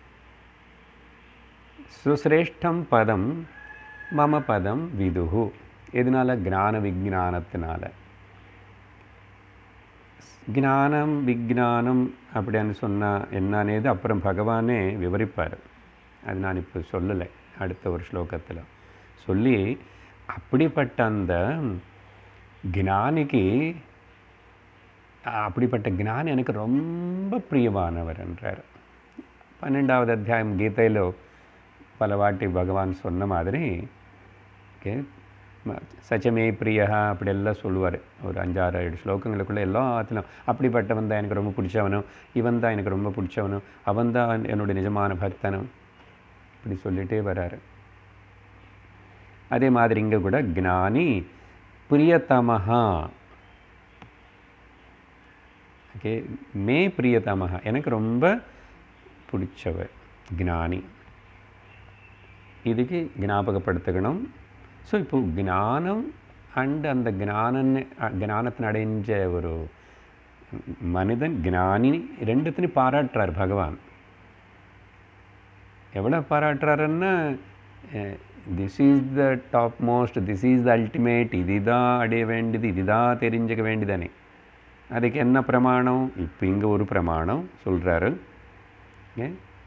சுசிரேஷ்டம் பதம் மம பதம் விதுகு எதனால ஞான விஜானத்தினால ஞானம் விஜானம் அப்படின்னு சொன்னால் என்னன்னேது அப்புறம் பகவானே விவரிப்பார் அது நான் இப்போ சொல்லலை அடுத்த ஒரு ஸ்லோகத்தில் சொல்லி அப்படிப்பட்ட அந்த ஞானிக்கு அப்படிப்பட்ட ஞானி எனக்கு ரொம்ப பிரியமானவர் என்றார் பன்னெண்டாவது அத்தியாயம் கீதையில் பல வாட்டி பகவான் சொன்ன மாதிரி ஓகே சச்சமே பிரியா அப்படியெல்லாம் சொல்லுவார் ஒரு அஞ்சாறு ஏழு ஸ்லோகங்களுக்குள்ளே எல்லாத்திலும் அப்படிப்பட்டவன் தான் எனக்கு ரொம்ப பிடிச்சவனும் இவன் தான் எனக்கு ரொம்ப பிடிச்சவனும் அவன் தான் என்னுடைய நிஜமான பக்தனும் இப்படி சொல்லிகிட்டே வராரு அதே மாதிரி இங்கே கூட ஞானி பிரியதமஹா ஓகே மே பிரியதமஹா எனக்கு ரொம்ப பிடிச்சவர் ஞானி இதுக்கு ஞாபகப்படுத்திக்கணும் ஸோ இப்போ ஞானம் அண்ட் அந்த ஞானன்னு ஞானத்தின் அடைஞ்ச ஒரு மனிதன் ஞானி ரெண்டுத்தையும் பாராட்டுறார் பகவான் எவ்வளோ பாராட்டுறாருன்னா this is the topmost this is the ultimate இதுதான் அடைய வேண்டியது இதுதான் தெரிஞ்சுக்க வேண்டியதானே அதுக்கு என்ன பிரமாணம் இப்போ இங்கே ஒரு பிரமாணம் சொல்கிறாரு ஓகே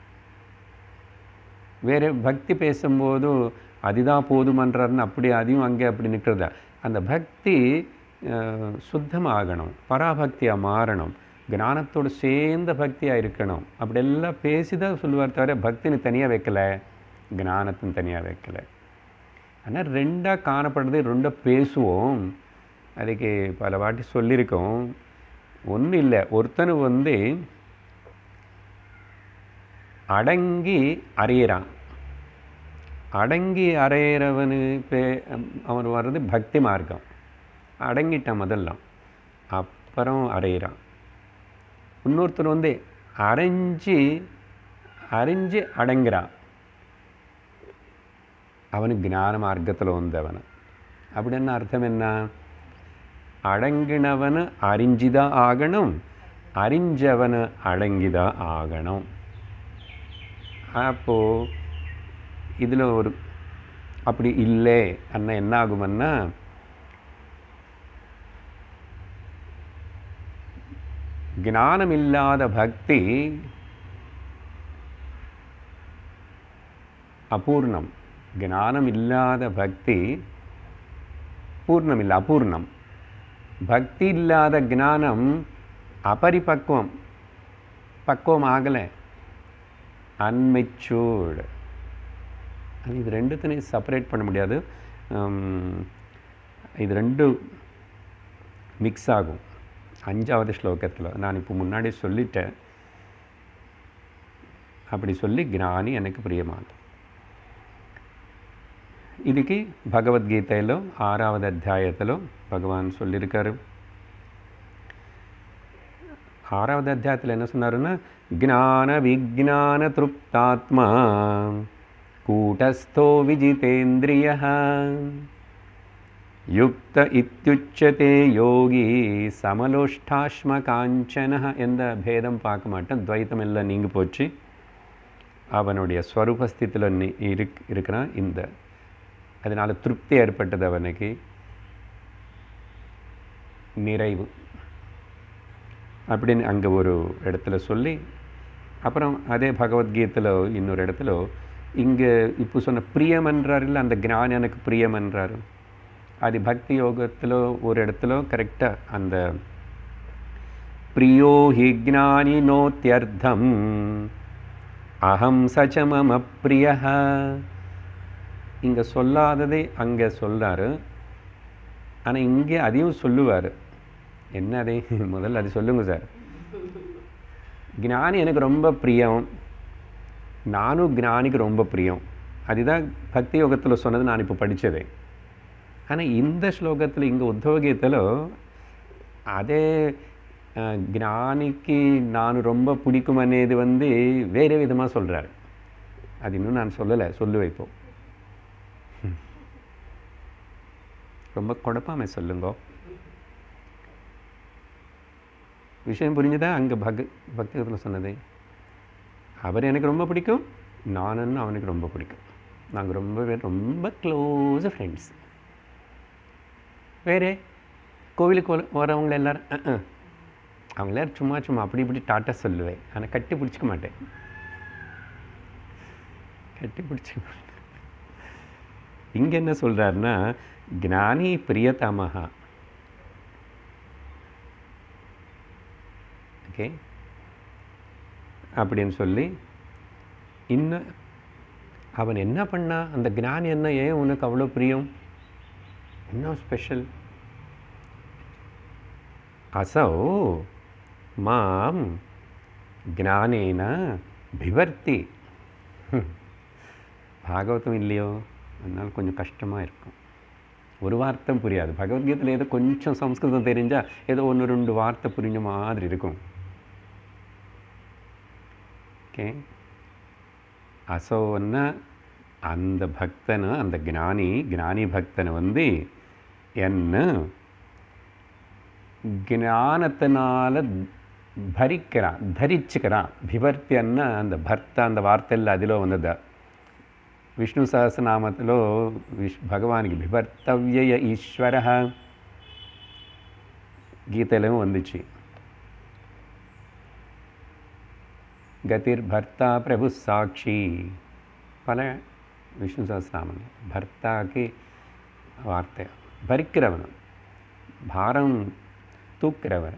வேறு பக்தி பேசும்போது அதுதான் போதுமன்றாருன்னு அப்படி அதையும் அங்கே அப்படி நிற்கிறதா அந்த பக்தி சுத்தமாகணும் பராபக்தியாக மாறணும் ஞானத்தோடு சேர்ந்த பக்தியாக இருக்கணும் அப்படியெல்லாம் பேசி தான் சொல்லுவார் தவிர பக்தின்னு தனியாக வைக்கல ஞானத்தின் தனியாக வைக்கல ஆனால் ரெண்டாக காணப்படுறது ரெண்டாக பேசுவோம் அதுக்கு பல வாட்டி சொல்லியிருக்கோம் ஒன்றும் இல்லை ஒருத்தனு வந்து அடங்கி அறியறான் அடங்கி அறையிறவனு பே அவன் வர்றது பக்தி மார்க்கம் அடங்கிட்டான் முதல்லாம் அப்புறம் அறையிறான் இன்னொருத்தர் வந்து அரைஞ்சி அறிஞ்சு அடங்குறான் அவனுக்கு ஞான மார்க்கத்தில் வந்தவன் அப்படின்னு அர்த்தம் என்ன அடங்கினவனு அறிஞ்சுதான் ஆகணும் அறிஞ்சவனு அடங்கிதான் ஆகணும் அப்போது இதில் ஒரு அப்படி இல்லை அண்ணா என்ன ஆகுமன்னா ஞானம் இல்லாத பக்தி அபூர்ணம் ஞானம் இல்லாத பக்தி பூர்ணம் இல்லை அபூர்ணம் பக்தி இல்லாத ஞானம் அபரிபக்குவம் பக்குவம் ஆகலை அன்மெச்சூர்டு அது இது ரெண்டுத்தையும் செப்பரேட் பண்ண முடியாது இது ரெண்டு மிக்ஸ் ஆகும் அஞ்சாவது ஸ்லோகத்தில் நான் இப்போ முன்னாடி சொல்லிட்டேன் அப்படி சொல்லி ஞானி எனக்கு பிரியமானது இதுக்கு பகவத்கீதையிலோ ஆறாவது அத்தியாயத்திலோ பகவான் சொல்லியிருக்காரு ஆறாவது அத்தியாயத்தில் என்ன சொன்னாருன்னா ஞான விஜான திருப்தாத்மா கூட்டஸ்தோ விஜிதேந்திரிய யுக்த இத்தியுச்சதே யோகி சமலோஷ்டாஷ்ம காஞ்சன எந்த பேதம் பார்க்க மாட்டேன் துவைத்தம் எல்லாம் நீங்கி போச்சு அவனுடைய ஸ்வரூபஸ்தித்தில் நீ இருக் இருக்கிறான் இந்த அதனால் திருப்தி ஏற்பட்டது அவனுக்கு நிறைவு அப்படின்னு அங்கே ஒரு இடத்துல சொல்லி அப்புறம் அதே பகவத்கீதையில் இன்னொரு இடத்துல இங்கே இப்போ சொன்ன பிரியம் என்றார் இல்லை அந்த ஞானம் எனக்கு பிரியம் என்றார் அது பக்தி யோகத்தில் ஒரு இடத்துல கரெக்டாக அந்த பிரியோ ஹி ஜானி நோத்தியர்த்தம் அகம் சச்ச மம பிரிய இங்கே சொல்லாததை அங்கே சொல்கிறாரு ஆனால் இங்கே அதையும் சொல்லுவார் என்ன அதை முதல்ல அது சொல்லுங்க சார் ஞானி எனக்கு ரொம்ப பிரியம் நானும் ஞானிக்கு ரொம்ப பிரியம் அதுதான் பக்தி யோகத்தில் சொன்னது நான் இப்போ படித்ததே ஆனால் இந்த ஸ்லோகத்தில் இங்கே உத்தவகீதத்தில் அதே ஞானிக்கு நான் ரொம்ப பிடிக்கும் అనేది வந்து வேறு விதமாக சொல்கிறார் அது இன்னும் நான் சொல்லலை சொல்லு வைப்போம் ரொம்ப குழப்பாம சொல்லுங்க விஷயம் புரிஞ்சுதா அங்கே பக் பக்தத்தில் சொன்னது அவர் எனக்கு ரொம்ப பிடிக்கும் நானும் அவனுக்கு ரொம்ப பிடிக்கும் நாங்கள் ரொம்ப ரொம்ப க்ளோஸ் ஃப்ரெண்ட்ஸ் வேறு கோவிலுக்கு வரவங்க எல்லாரும் அவங்க எல்லாரும் சும்மா சும்மா அப்படி இப்படி டாட்டா சொல்லுவேன் ஆனால் கட்டி பிடிச்சிக்க மாட்டேன் கட்டி பிடிச்சி இங்கே என்ன சொல்கிறாருன்னா ஞானி பிரியதமஹா ஓகே அப்படின்னு சொல்லி இன்னும் அவன் என்ன பண்ணா அந்த ஞானி என்ன ஏன் உனக்கு அவ்வளோ பிரியம் என்ன ஸ்பெஷல் அசௌ மாம் ஞானேன பிவர்த்தி ஹம். பாகவதம் இல்லையோ அதனால கொஞ்சம் கஷ்டமாக இருக்கும் ஒரு வார்த்தை புரியாது பகவத்கீதையில் ஏதோ கொஞ்சம் சம்ஸ்கிருதம் தெரிஞ்சால் ஏதோ ஒன்று ரெண்டு வார்த்தை புரிஞ்ச மாதிரி இருக்கும் ஓகே அசோன்னா அந்த பக்தனை அந்த ஞானி ஞானி பக்தனை வந்து என்ன ஞானத்தினால பரிக்கிறான் தரிச்சுக்கிறான் பிபர்த்தியன்னா அந்த பர்த்தா அந்த వార్తల్లో అదిలో ఉన్నదా విష్ణు సహస్రనామతిలో విష్ భగవానికి బిభర్తవ్యయ ఈశ్వర గీతలో வந்துச்சு గతిర్భర్త ప్రభు సాక్షి பல விஷ்ணு சஹஸ்ரநாமம் பர்த்தாக்கு வார்த்தை பறிக்கிறவன் பாரம் தூக்கிறவன்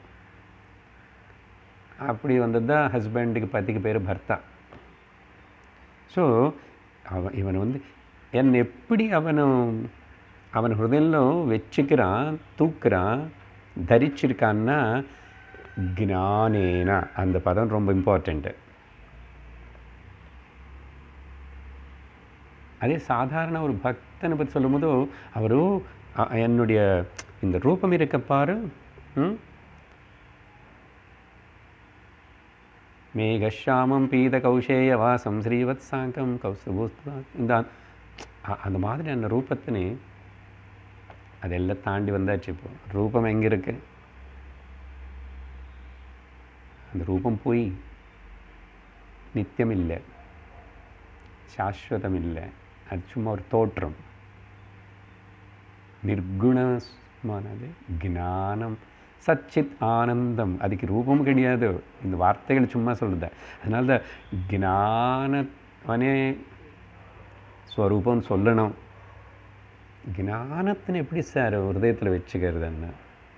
அப்படி வந்தது தான் ஹஸ்பண்டுக்கு பத்திக்கு பேர் பர்த்தா ஸோ அவன் இவன் வந்து என் எப்படி அவனை அவன் ஹிருதయంలో வச்சுக்கிறான் தூக்குறான் தரிச்சிருக்கான்னா జ్ఞానేన அந்த பதம் ரொம்ப இம்பார்ட்டண்ட்டு அதே சாதாரண ஒரு பக்தனை பற்றி சொல்லும்போது அவரு அ- என்னுடைய இந்த ரூபம் இருக்க பாரு ம்? மேகஷாமம் பீத கௌஷேய வாசம் ஸ்ரீவத் சாங்கம் கௌசுபூஸ்து இந்த அ- அந்த மாதிரி அந்த ரூபத்தினே அதெல்லாம் தாண்டி வந்தாச்சு இப்போ ரூபம் எங்கே இருக்கு அந்த ரூபம் போய் நித்தியம் இல்லை சாஸ்வதம் இல்லை அது சும்மா ஒரு தோற்றம் நிர்குணமானது ஞானம் சச்சித் ஆனந்தம் அதுக்கு ரூபம் கிடையாது இந்த வார்த்தைகள் சும்மா சொல்லுது அதனால தான் ஞானவனே ஸ்வரூபம் சொல்லணும் ஞானத்தினை எப்படி சார் ஹிருதயத்தில் வச்சுக்கிறதுன்னு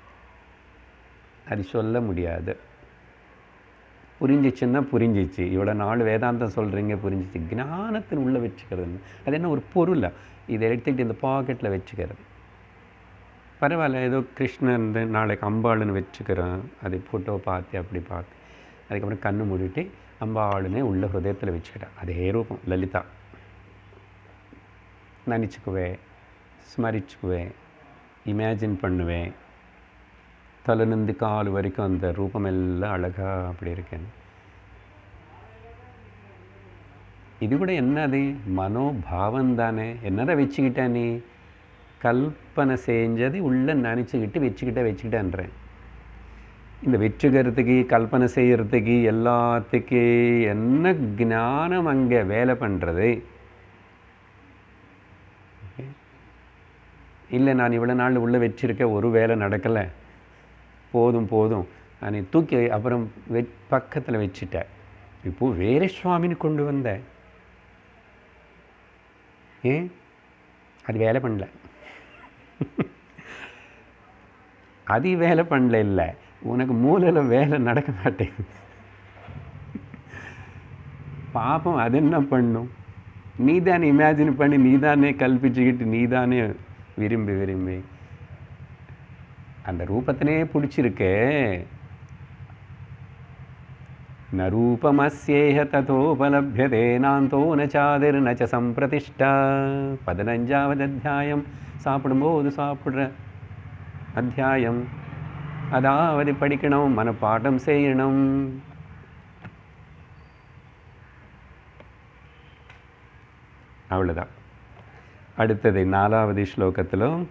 அது சொல்ல முடியாது புரிஞ்சிச்சுன்னா புரிஞ்சிச்சு இவ்வளோ நாள் வேதாந்தம் சொல்கிறீங்க புரிஞ்சிச்சு ஞானத்தின் உள்ளே வச்சுக்கிறதுன்னு அது என்ன ஒரு பொருளா இதை எடுத்துக்கிட்டு இந்த பாக்கெட்டில் வச்சுக்கிறது பரவாயில்ல ஏதோ கிருஷ்ணன் நாளைக்கு அம்பாளுன்னு வச்சுக்கிறேன் அது ஃபோட்டோ பார்த்து அப்படி பார்த்து அதுக்கப்புறம் கண்ணு மூடிட்டு அம்பாளுனே உள்ள ஹிருதயத்தில் வச்சுக்கிட்டேன் அதே ரூபம் லலிதா நினச்சிக்குவேன் ஸ்மரிச்சுக்குவேன் இமேஜின் பண்ணுவேன் தலைநிந்து கால் வரைக்கும் அந்த ரூபம் எல்லாம் அழகாக அப்படி இருக்கேன் இது கூட என்னது மனோபாவம் தானே என்னதை வச்சுக்கிட்ட நீ கல்பனை செஞ்சது உள்ள நினச்சிக்கிட்டு வச்சுக்கிட்ட வச்சுக்கிட்டேன்றேன் இந்த வச்சுக்கிறதுக்கு கல்பனை செய்யறதுக்கு எல்லாத்துக்கு என்ன ஞானம் அங்கே வேலை பண்ணுறது இல்லை நான் இவ்வளோ நாள் உள்ளே வச்சிருக்கேன் ஒரு வேலை நடக்கலை போதும் போதும் நான் தூக்கி அப்புறம் வெ பக்கத்தில் வச்சுட்டேன் இப்போ வேற சுவாமின்னு கொண்டு வந்தேன் ஏன் அது வேலை பண்ணல அது வேலை பண்ணல இல்லை உனக்கு மூலையில் வேலை நடக்க மாட்டேங்குது பாப்பம் அது என்ன பண்ணும் நீ தானே இமேஜின் பண்ணி நீ தானே கல்பிச்சுக்கிட்டு நீ தானே விரும்பி விரும்பி அந்த ரூபத்தினே பிடிச்சிருக்கே ந ரூபமஸ்யேஹ ததோபலபியதே நாந்தோ ந சாதிர் ந ச சம்பிரதிஷ்டா பதினஞ்சாவது அத்தியாயம் சாப்பிடும்போது சாப்பிட்ற அத்தியாயம் அதாவது படிக்கணும் மனப்பாடம் செய்யணும் அவ்வளோதான் அடுத்தது நாலாவது ஸ்லோகத்திலும்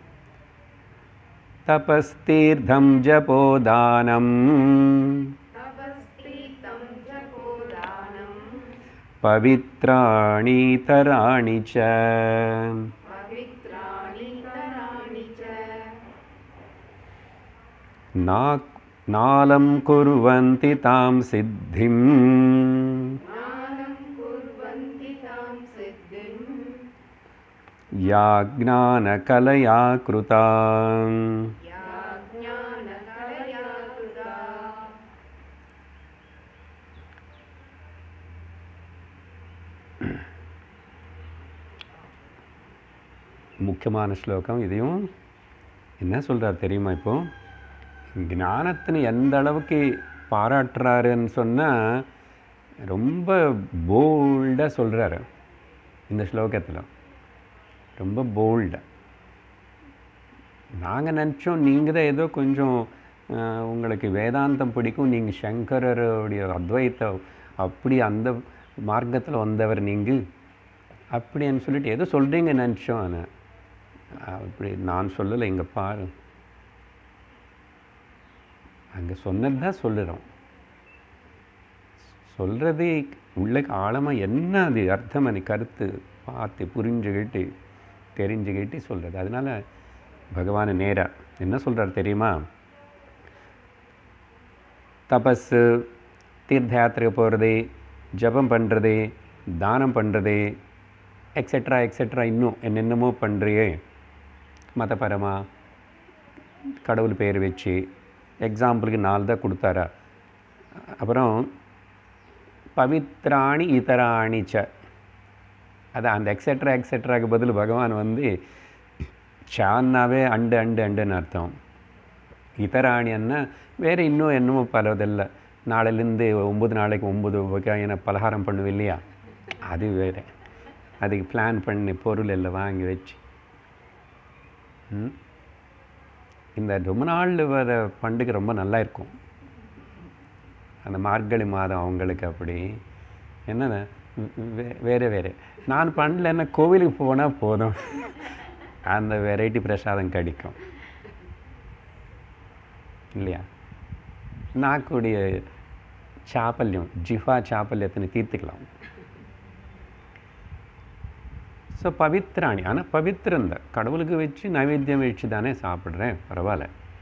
தபஸ்தீர்த்தம் ஜபோதானம் तपस्तीर्थं जपोदानं பவித்ராணி தராணி ச पवित्राणि कराणि च நா- நாலம் குர்வந்தி தாம் சித்திம் ज्ञानं कुर्वन्ति तां सिद्धिं या ज्ञानकलया कृता या ज्ञानकलया कृता முக்கியமான ஸ்லோகம் இதையும் என்ன சொல்கிறார் தெரியுமா இப்போ ஞானத்தினை எந்த அளவுக்கு பாராட்டுறாருன்னு சொன்னால் ரொம்ப போல்டாக சொல்கிறாரு இந்த ஸ்லோகத்தில் ரொம்ப போல்டாக நாங்கள் நினச்சோம் நீங்கள் தான் ஏதோ கொஞ்சம் அஹ், உங்களுக்கு வேதாந்தம் பிடிக்கும் நீங்கள் சங்கரருடைய அத்வைத்த அப்படி அந்த மார்க்கத்தில் வந்தவர் நீங்கள் அப்படின்னு சொல்லிட்டு ஏதோ சொல்கிறீங்க நினச்சோம் ஆனால் அப்படி நான் சொல்லலை இங்கே பாரு அங்கே சொன்னது தான் சொல்லுறோம் சொல்கிறது உள்ள ஆழமாக என்ன அது அர்த்தம் அது கருத்து பார்த்து புரிஞ்சுக்கிட்டு தெரிஞ்சுக்கிட்டு சொல்கிறது அதனால் பகவான் நேராக என்ன சொல்கிறார் தெரியுமா தபஸு தீர்த்த யாத்திரை போகிறது ஜபம் பண்ணுறது தானம் பண்ணுறது எக்ஸெட்ரா எக்ஸெட்ரா இன்னும் என்னென்னமோ பண்ணுறியே மதபரமாக கடவுள் பேர் வச்சு எக்ஸாம்பிளுக்கு நாலு தான் கொடுத்தாரா அப்புறம் பவித்ராணி இதராணி ச அதான் அந்த எக்ஸெட்ரா எக்ஸெட்ராக்கு பதில் பகவான் வந்து சான்னாவே அண்டு அண்டு அண்டுன்னு அர்த்தம் இதராணின்னா வேறு இன்னும் என்னமோ பலதில்லை நாளையிலேருந்து ஒம்பது நாளைக்கு ஒம்பது வகையான பலகாரம் பண்ணுவேன் இல்லையா அது வேறு அதுக்கு பிளான் பண்ணி பொருள் எல்லாம் வாங்கி வச்சு ம்? இந்த ரொம்ப நாள் வர பண்டிகை ரொம்ப நல்லா இருக்கும் அந்த மார்கழி மாதம் அவங்களுக்கு அப்படி என்னென்ன வே- வேறு வேறு நான் பண்ணலன்னா கோவிலுக்கு போனால் போதும் அந்த வெரைட்டி பிரசாதம் கிடைக்கும் இல்லையா நாக்குடைய சாப்பல்யம் ஜிஃபா சாப்பல்யத்தினை தீர்த்துக்கலாம் ஸோ பவித்ராணி ஆனால் பவித்திரம் தான் கடவுளுக்கு வச்சு நைவேத்தியம் வச்சு தானே சாப்பிட்றேன் பரவாயில்ல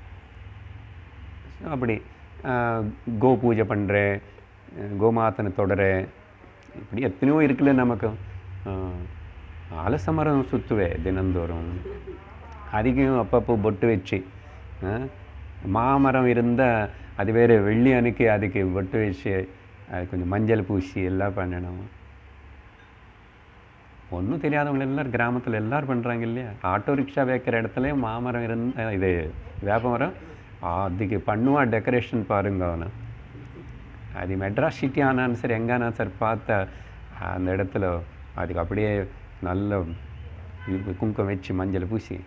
ஸோ அப்படி ஆஹ், கோ பூஜை பண்ணுறேன் கோமாத்தனை தொடரேன் இப்படி எத்தனையோ இருக்குல்ல நமக்கு ஆஹ், அலசமரம் சுற்றுவேன் தினந்தோறும் அதிகம் அப்பப்போ பொட்டு வச்சு ஆஹ், மாமரம் இருந்தால் அது வேறு வெள்ளி அன்னைக்கு அதுக்கு பொட்டு வச்சு அது கொஞ்சம் மஞ்சள் பூசி எல்லாம் பண்ணணும் ஒன்றும் தெரியாதவங்க எல்லாரும் கிராமத்தில் எல்லாரும் பண்ணுறாங்க இல்லையா ஆட்டோ ரிக்ஷா வைக்கிற இடத்துல மாமரம் இருந்த இது வேப்ப மரம் அதுக்கு பண்ணுவா டெக்கரேஷன் பாருங்க அவனை அது மெட்ராஸ் சிட்டி ஆனாலும் சரி எங்கானா சார் பார்த்த அந்த இடத்துல அதுக்கு அப்படியே நல்ல இது குங்குமம் வச்சு மஞ்சள் பூசி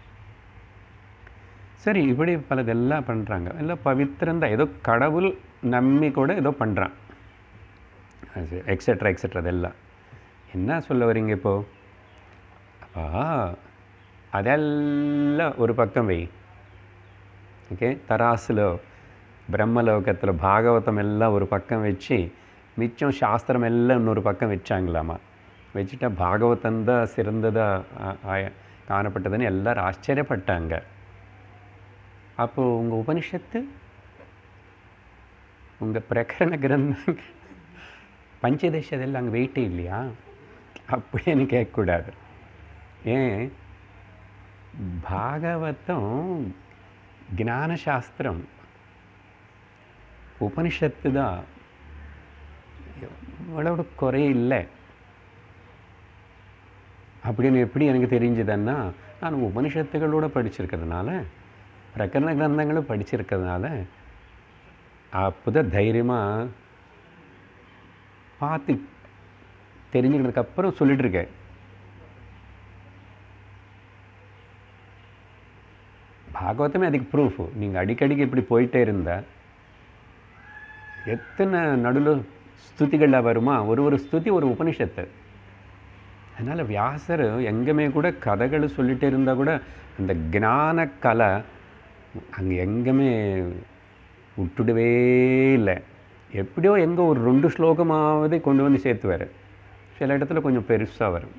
சரி இப்படி பலதெல்லாம் பண்ணுறாங்க எல்லாம் பவித்திரம் தான் ஏதோ கடவுள் நம்பி கூட ஏதோ பண்ணுறான் எக்ஸெட்ரா எக்ஸெட்ரா அதெல்லாம் என்ன சொல்ல வரீங்க இப்போ அப்பா அதெல்லாம் ஒரு பக்கம் வை ஓகே தராசுல பிரம்மலோகத்தில் பாகவதம் எல்லாம் ஒரு பக்கம் வச்சு மிச்சம் சாஸ்திரம் எல்லாம் இன்னொரு பக்கம் வச்சாங்களாமா வச்சுட்டா பாகவதம் தான் சிறந்ததாக காணப்பட்டதுன்னு எல்லாரும் ஆச்சரியப்பட்டாங்க அப்போது உங்கள் உபனிஷத்து உங்கள் பிரகரண கிரந்தங்கள் பஞ்சதேஷ அதெல்லாம் அங்கே வெயிட்டே இல்லையா அப்படின்னு கேட்கக்கூடாது ஏன் பாகவதம் ஞானசாஸ்திரம் உபனிஷத்து தான் இவ்வளவு குறை இல்லை அப்படின்னு எப்படி எனக்கு தெரிஞ்சதுன்னா நான் உபனிஷத்துகளோட படிச்சிருக்கிறதுனால பிரகரண கிரந்தங்களும் படிச்சிருக்கிறதுனால அப்போதான் தைரியமாக பார்த்து தெரிஞ்சுக்கிட்டதுக்கு அப்புறம் சொல்லிட்டு இருக்கேன் பாகவதமே அதுக்கு ப்ரூஃப் நீங்கள் அடிக்கடிக்கு இப்படி போயிட்டே இருந்தா எத்தனை நடுவில் ஸ்துதிகள்லாம் வருமா ஒரு ஒரு ஸ்துதி ஒரு உபனிஷத்து அதனால் வியாசர் எங்கேயுமே கூட கதைகள் சொல்லிட்டே இருந்தால் கூட அந்த ஞான கலை அங்கே எங்கேயுமே விட்டுடவே இல்லை எப்படியோ எங்கே ஒரு ரெண்டு ஸ்லோகமாவது கொண்டு வந்து சேர்த்துவார் சில இடத்துல கொஞ்சம் பெருசாக வரும்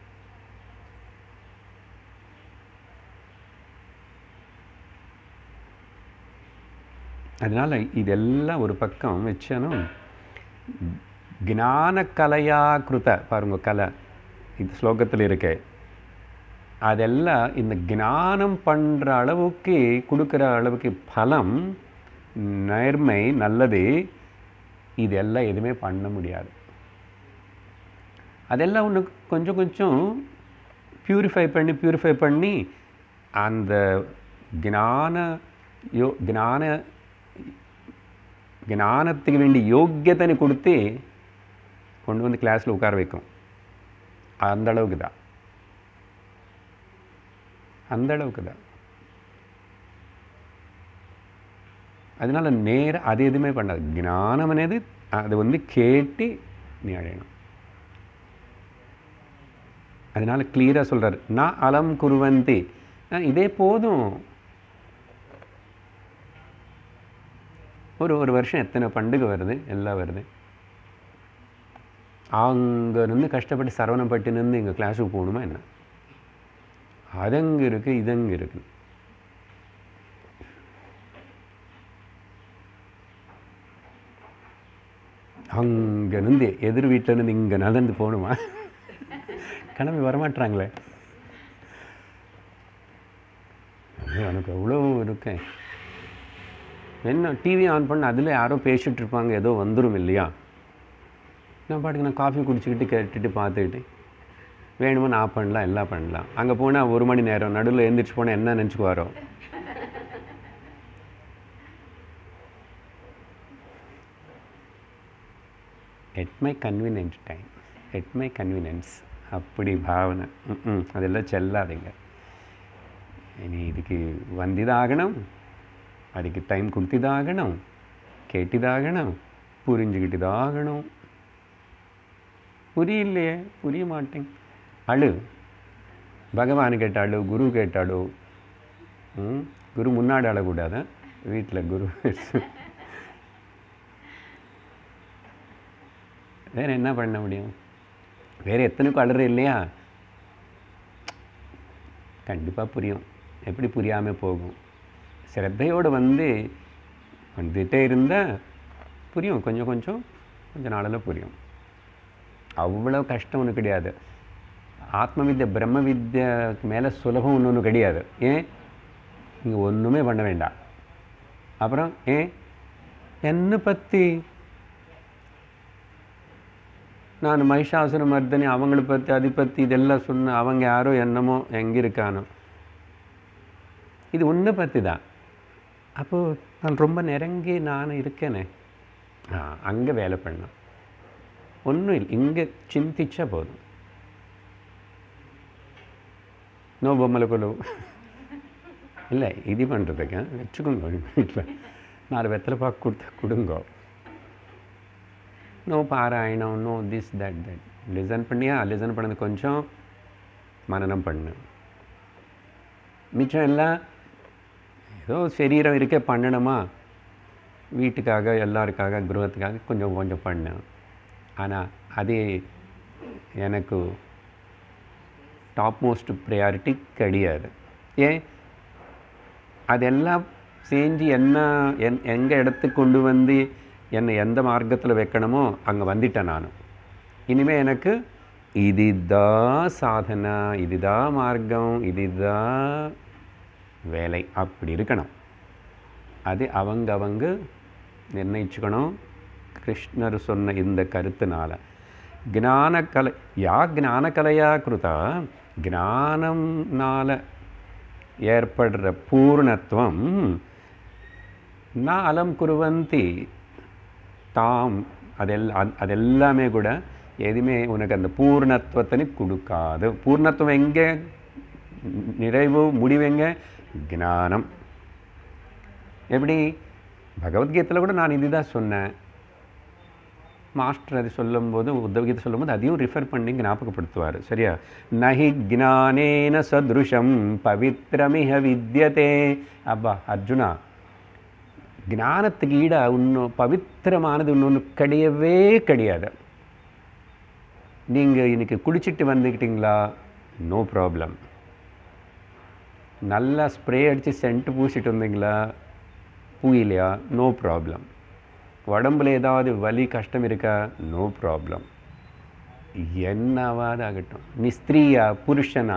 அதனால் இதெல்லாம் ஒரு பக்கம் வச்சாலும் ஞான கலையா கிருத பாருங்க கலை இது ஸ்லோகத்தில் இருக்கு அதெல்லாம் இந்த ஞானம் பண்ணுற அளவுக்கு கொடுக்குற அளவுக்கு பலம் நேர்மை நல்லது இதெல்லாம் எதுவுமே பண்ண முடியாது அதெல்லாம் ஒன்று கொஞ்சம் கொஞ்சம் பியூரிஃபை பண்ணி பியூரிஃபை பண்ணி அந்த ஞான யோ ஞான ஞானத்துக்கு வேண்டிய யோக்கியத்தனை கொடுத்து கொண்டு வந்து கிளாஸில் உட்கார வைக்கும் அந்த அளவுக்கு தான் அந்த அளவுக்கு தான் அதனால நேர அது எதுவுமே பண்ணாது ஞானம் అనేది அது வந்து கேட்டு நீ அடையணும் அதனால கிளியராக சொல்றாரு நான் அலம் குருவந்தி அஹ் இதே போதும் ஒரு ஒரு வருஷம் எத்தனை பண்டிகை வருது எல்லாம் வருது அங்கே இருந்து கஷ்டப்பட்டு சரவணப்பட்டு நின்று இங்கே கிளாஸுக்கு போகணுமா என்ன அதங்க இருக்கு இதங்க இருக்கு அங்கேருந்து எதிர் வீட்டிலேருந்து இங்கே நடந்து போகணுமா கிளம்பி வரமாட்டாங்களே ஐயோ, எனக்கு எவ்வளோ இருக்கேன் என்ன டிவி ஆன் பண்ண அதில் யாரோ பேசிகிட்டு இருப்பாங்க ஏதோ வந்துடும் இல்லையா நான் பாட்டுக்கு நான் காஃபி குடிச்சிக்கிட்டு கேட்டுட்டு பார்த்துக்கிட்டு வேணுமோ நான் பண்ணலாம் எல்லாம் பண்ணலாம் அங்கே போனால் ஒரு மணி நேரம் நடுவில் எழுந்திரிச்சு போனால் என்ன நினச்சிக்குவாரோ at my convenient time at my convenience அப்படி பாவனை ம் அதெல்லாம் செல்லாதீங்க இனி இதுக்கு வந்துதாகணும் அதுக்கு டைம் கொடுத்துதாகணும் கேட்டுதாகணும் புரிஞ்சுக்கிட்டுதாகணும் புரியலையே புரிய மாட்டேங்க அழு பகவான் கேட்டாலோ குரு கேட்டாலோ ம், குரு முன்னாடி அழக்கூடாது வீட்டில் குரு வேற என்ன பண்ண முடியும் வேற எத்தனைக்கும் அழுற இல்லையா கண்டிப்பாக புரியும் எப்படி புரியாமல் போகும் சிரத்தையோடு வந்து வந்துட்டே இருந்தால் புரியும் கொஞ்சம் கொஞ்சம் கொஞ்ச நாளில் புரியும் அவ்வளோ கஷ்டம் ஒன்று கிடையாது ஆத்ம வித்யா பிரம்ம வித்யாக்கு மேலே சுலபம் ஒன்று ஒன்று கிடையாது ஏன் இங்கே ஒன்றுமே பண்ண வேண்டாம் அப்புறம் ஏன் என்னை பற்றி நான் மகிஷாசுர மர்தனி அவங்கள பற்றி அதை பற்றி இதெல்லாம் சொன்ன அவங்க யாரோ என்னமோ எங்கே இருக்கானோ இது உன்னை பற்றி தான் அப்போது நான் ரொம்ப நெருங்கி நான் இருக்கேனே ஆ அங்கே வேலை பண்ணேன் ஒன்றும் இல்லை இங்கே చింతించా போதும் நோ பொம்மலை கொலவு இல்லை இது பண்ணுறதுக்கு வச்சுக்கோங்க வீட்டில் நாலு வெத்தலை பாக்கு கொடுத்து கொடுங்கோ நோ பாராயணம் no this that that listen பண்ணியா லிசன் பண்ணது கொஞ்சம் மனனம் பண்ணு மிச்சம் எல்லாம் ஏதோ சரீரம் இருக்கே பண்ணணுமா வீட்டுக்காக எல்லாருக்காக குருவத்துக்காக கொஞ்சம் கொஞ்சம் பண்ணேன் ஆனால் அது எனக்கு டாப் மோஸ்ட் ப்ரையாரிட்டி கிடையாது ஏன் அதெல்லாம் செஞ்சு என்ன என் எங்கள் இடத்துக்கு கொண்டு வந்து என்னை எந்த மார்க்கத்தில் வைக்கணுமோ அங்கே வந்துட்டேன் நான் இனிமேல் எனக்கு இதுதான் சாதனா இதுதான் மார்க்கம் இதுதான் வேலை அப்படி இருக்கணும் அது அவங்க அவங்க நிர்ணயிச்சுக்கணும் கிருஷ்ணர் சொன்ன இந்த கருத்துனால ஞானக்கலை யா ஞானக்கலையா கிருதா ஞானம்னால ஏற்படுற பூர்ணத்துவம் நான் அலம் குருவந்தி தாம் அதெல்லாம் அதெல்லாமே கூட எதுவுமே உனக்கு அந்த பூர்ணத்துவத்தினு கொடுக்காது பூர்ணத்துவம் எங்கே நிறைவு முடிவு எங்கே ஞானம் எப்படி பகவத்கீதையில் கூட நான் இதுதான் சொன்னேன் மாஸ்டர் அது சொல்லும்போது உத்தவகீதை சொல்லும்போது அதையும் ரிஃபர் பண்ணி ஞாபகப்படுத்துவார் சரியா நஹி ஜானேன சதுருஷம் பவித்ரமிஹ வித்யதே அப்பா அர்ஜுனா ஞானத்துக்கு ஈடா இன்னும் பவித்திரமானது இன்னொன்று கிடையவே கிடையாது நீங்கள் இன்னைக்கு குடிச்சிட்டு வந்துக்கிட்டீங்களா நோ ப்ராப்ளம் நல்லா ஸ்ப்ரே அடித்து சென்ட் பூசிட்டு வந்தீங்களா பூயிலையா நோ ப்ராப்ளம் உடம்புல ஏதாவது வலி கஷ்டம் இருக்கா நோ ப்ராப்ளம் என்னவாது ஆகட்டும் நீ ஸ்திரீயா புருஷனா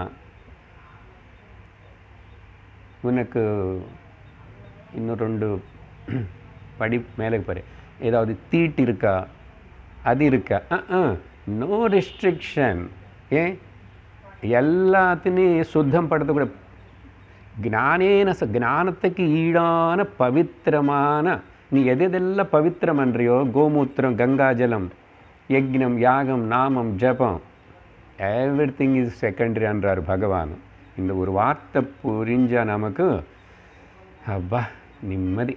உனக்கு இன்னும் ரெண்டு படி மேலே போகிற ஏதாவது தீட்டு இருக்கா அது இருக்கா நோ ரெஸ்ட்ரிக்ஷன் ஏன் எல்லாத்தையும் சுத்தம் படுத்தக்கூட ಜ್ಞಾನೇನ ಸ ಜ್ಞಾನத்துக்கு ஈடான பவித்திரமான நீ எது எதெல்லாம் பவித்திரம் அன்றியோ கோமூத்திரம் கங்காஜலம் யக்ஞம் யாகம் நாமம் ஜபம் எவ்ரி திங் இஸ் செகண்டரி என்றார் பகவான் இந்த ஒரு வார்த்தை புரிஞ்சா நமக்கு அப்பா நிம்மதி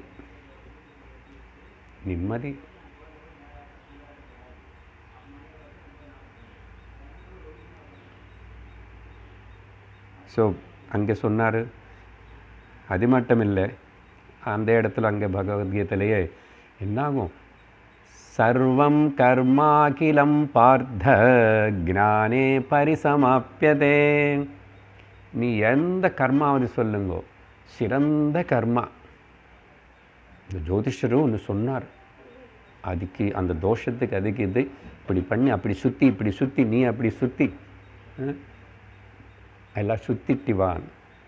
நிம்மதி ஸோ அங்கே சொன்னார் அது மட்டும் இல்லை அந்த இடத்துல அங்கே பகவத்கீதையிலேயே என்னாகும் சர்வம் கர்மாகிலம் பார்த்த ஞானே பரிசமாப்பியதே நீ எந்த கர்மாவது சொல்லுங்கோ சிறந்த கர்மா இந்த ஜோதிஷரும் ஒன்று சொன்னார் அதுக்கு அந்த தோஷத்துக்கு அதுக்கு இது இப்படி பண்ணி அப்படி சுற்றி இப்படி சுற்றி நீ அப்படி சுற்றி எல்லாம் சுத்திட்டிவான்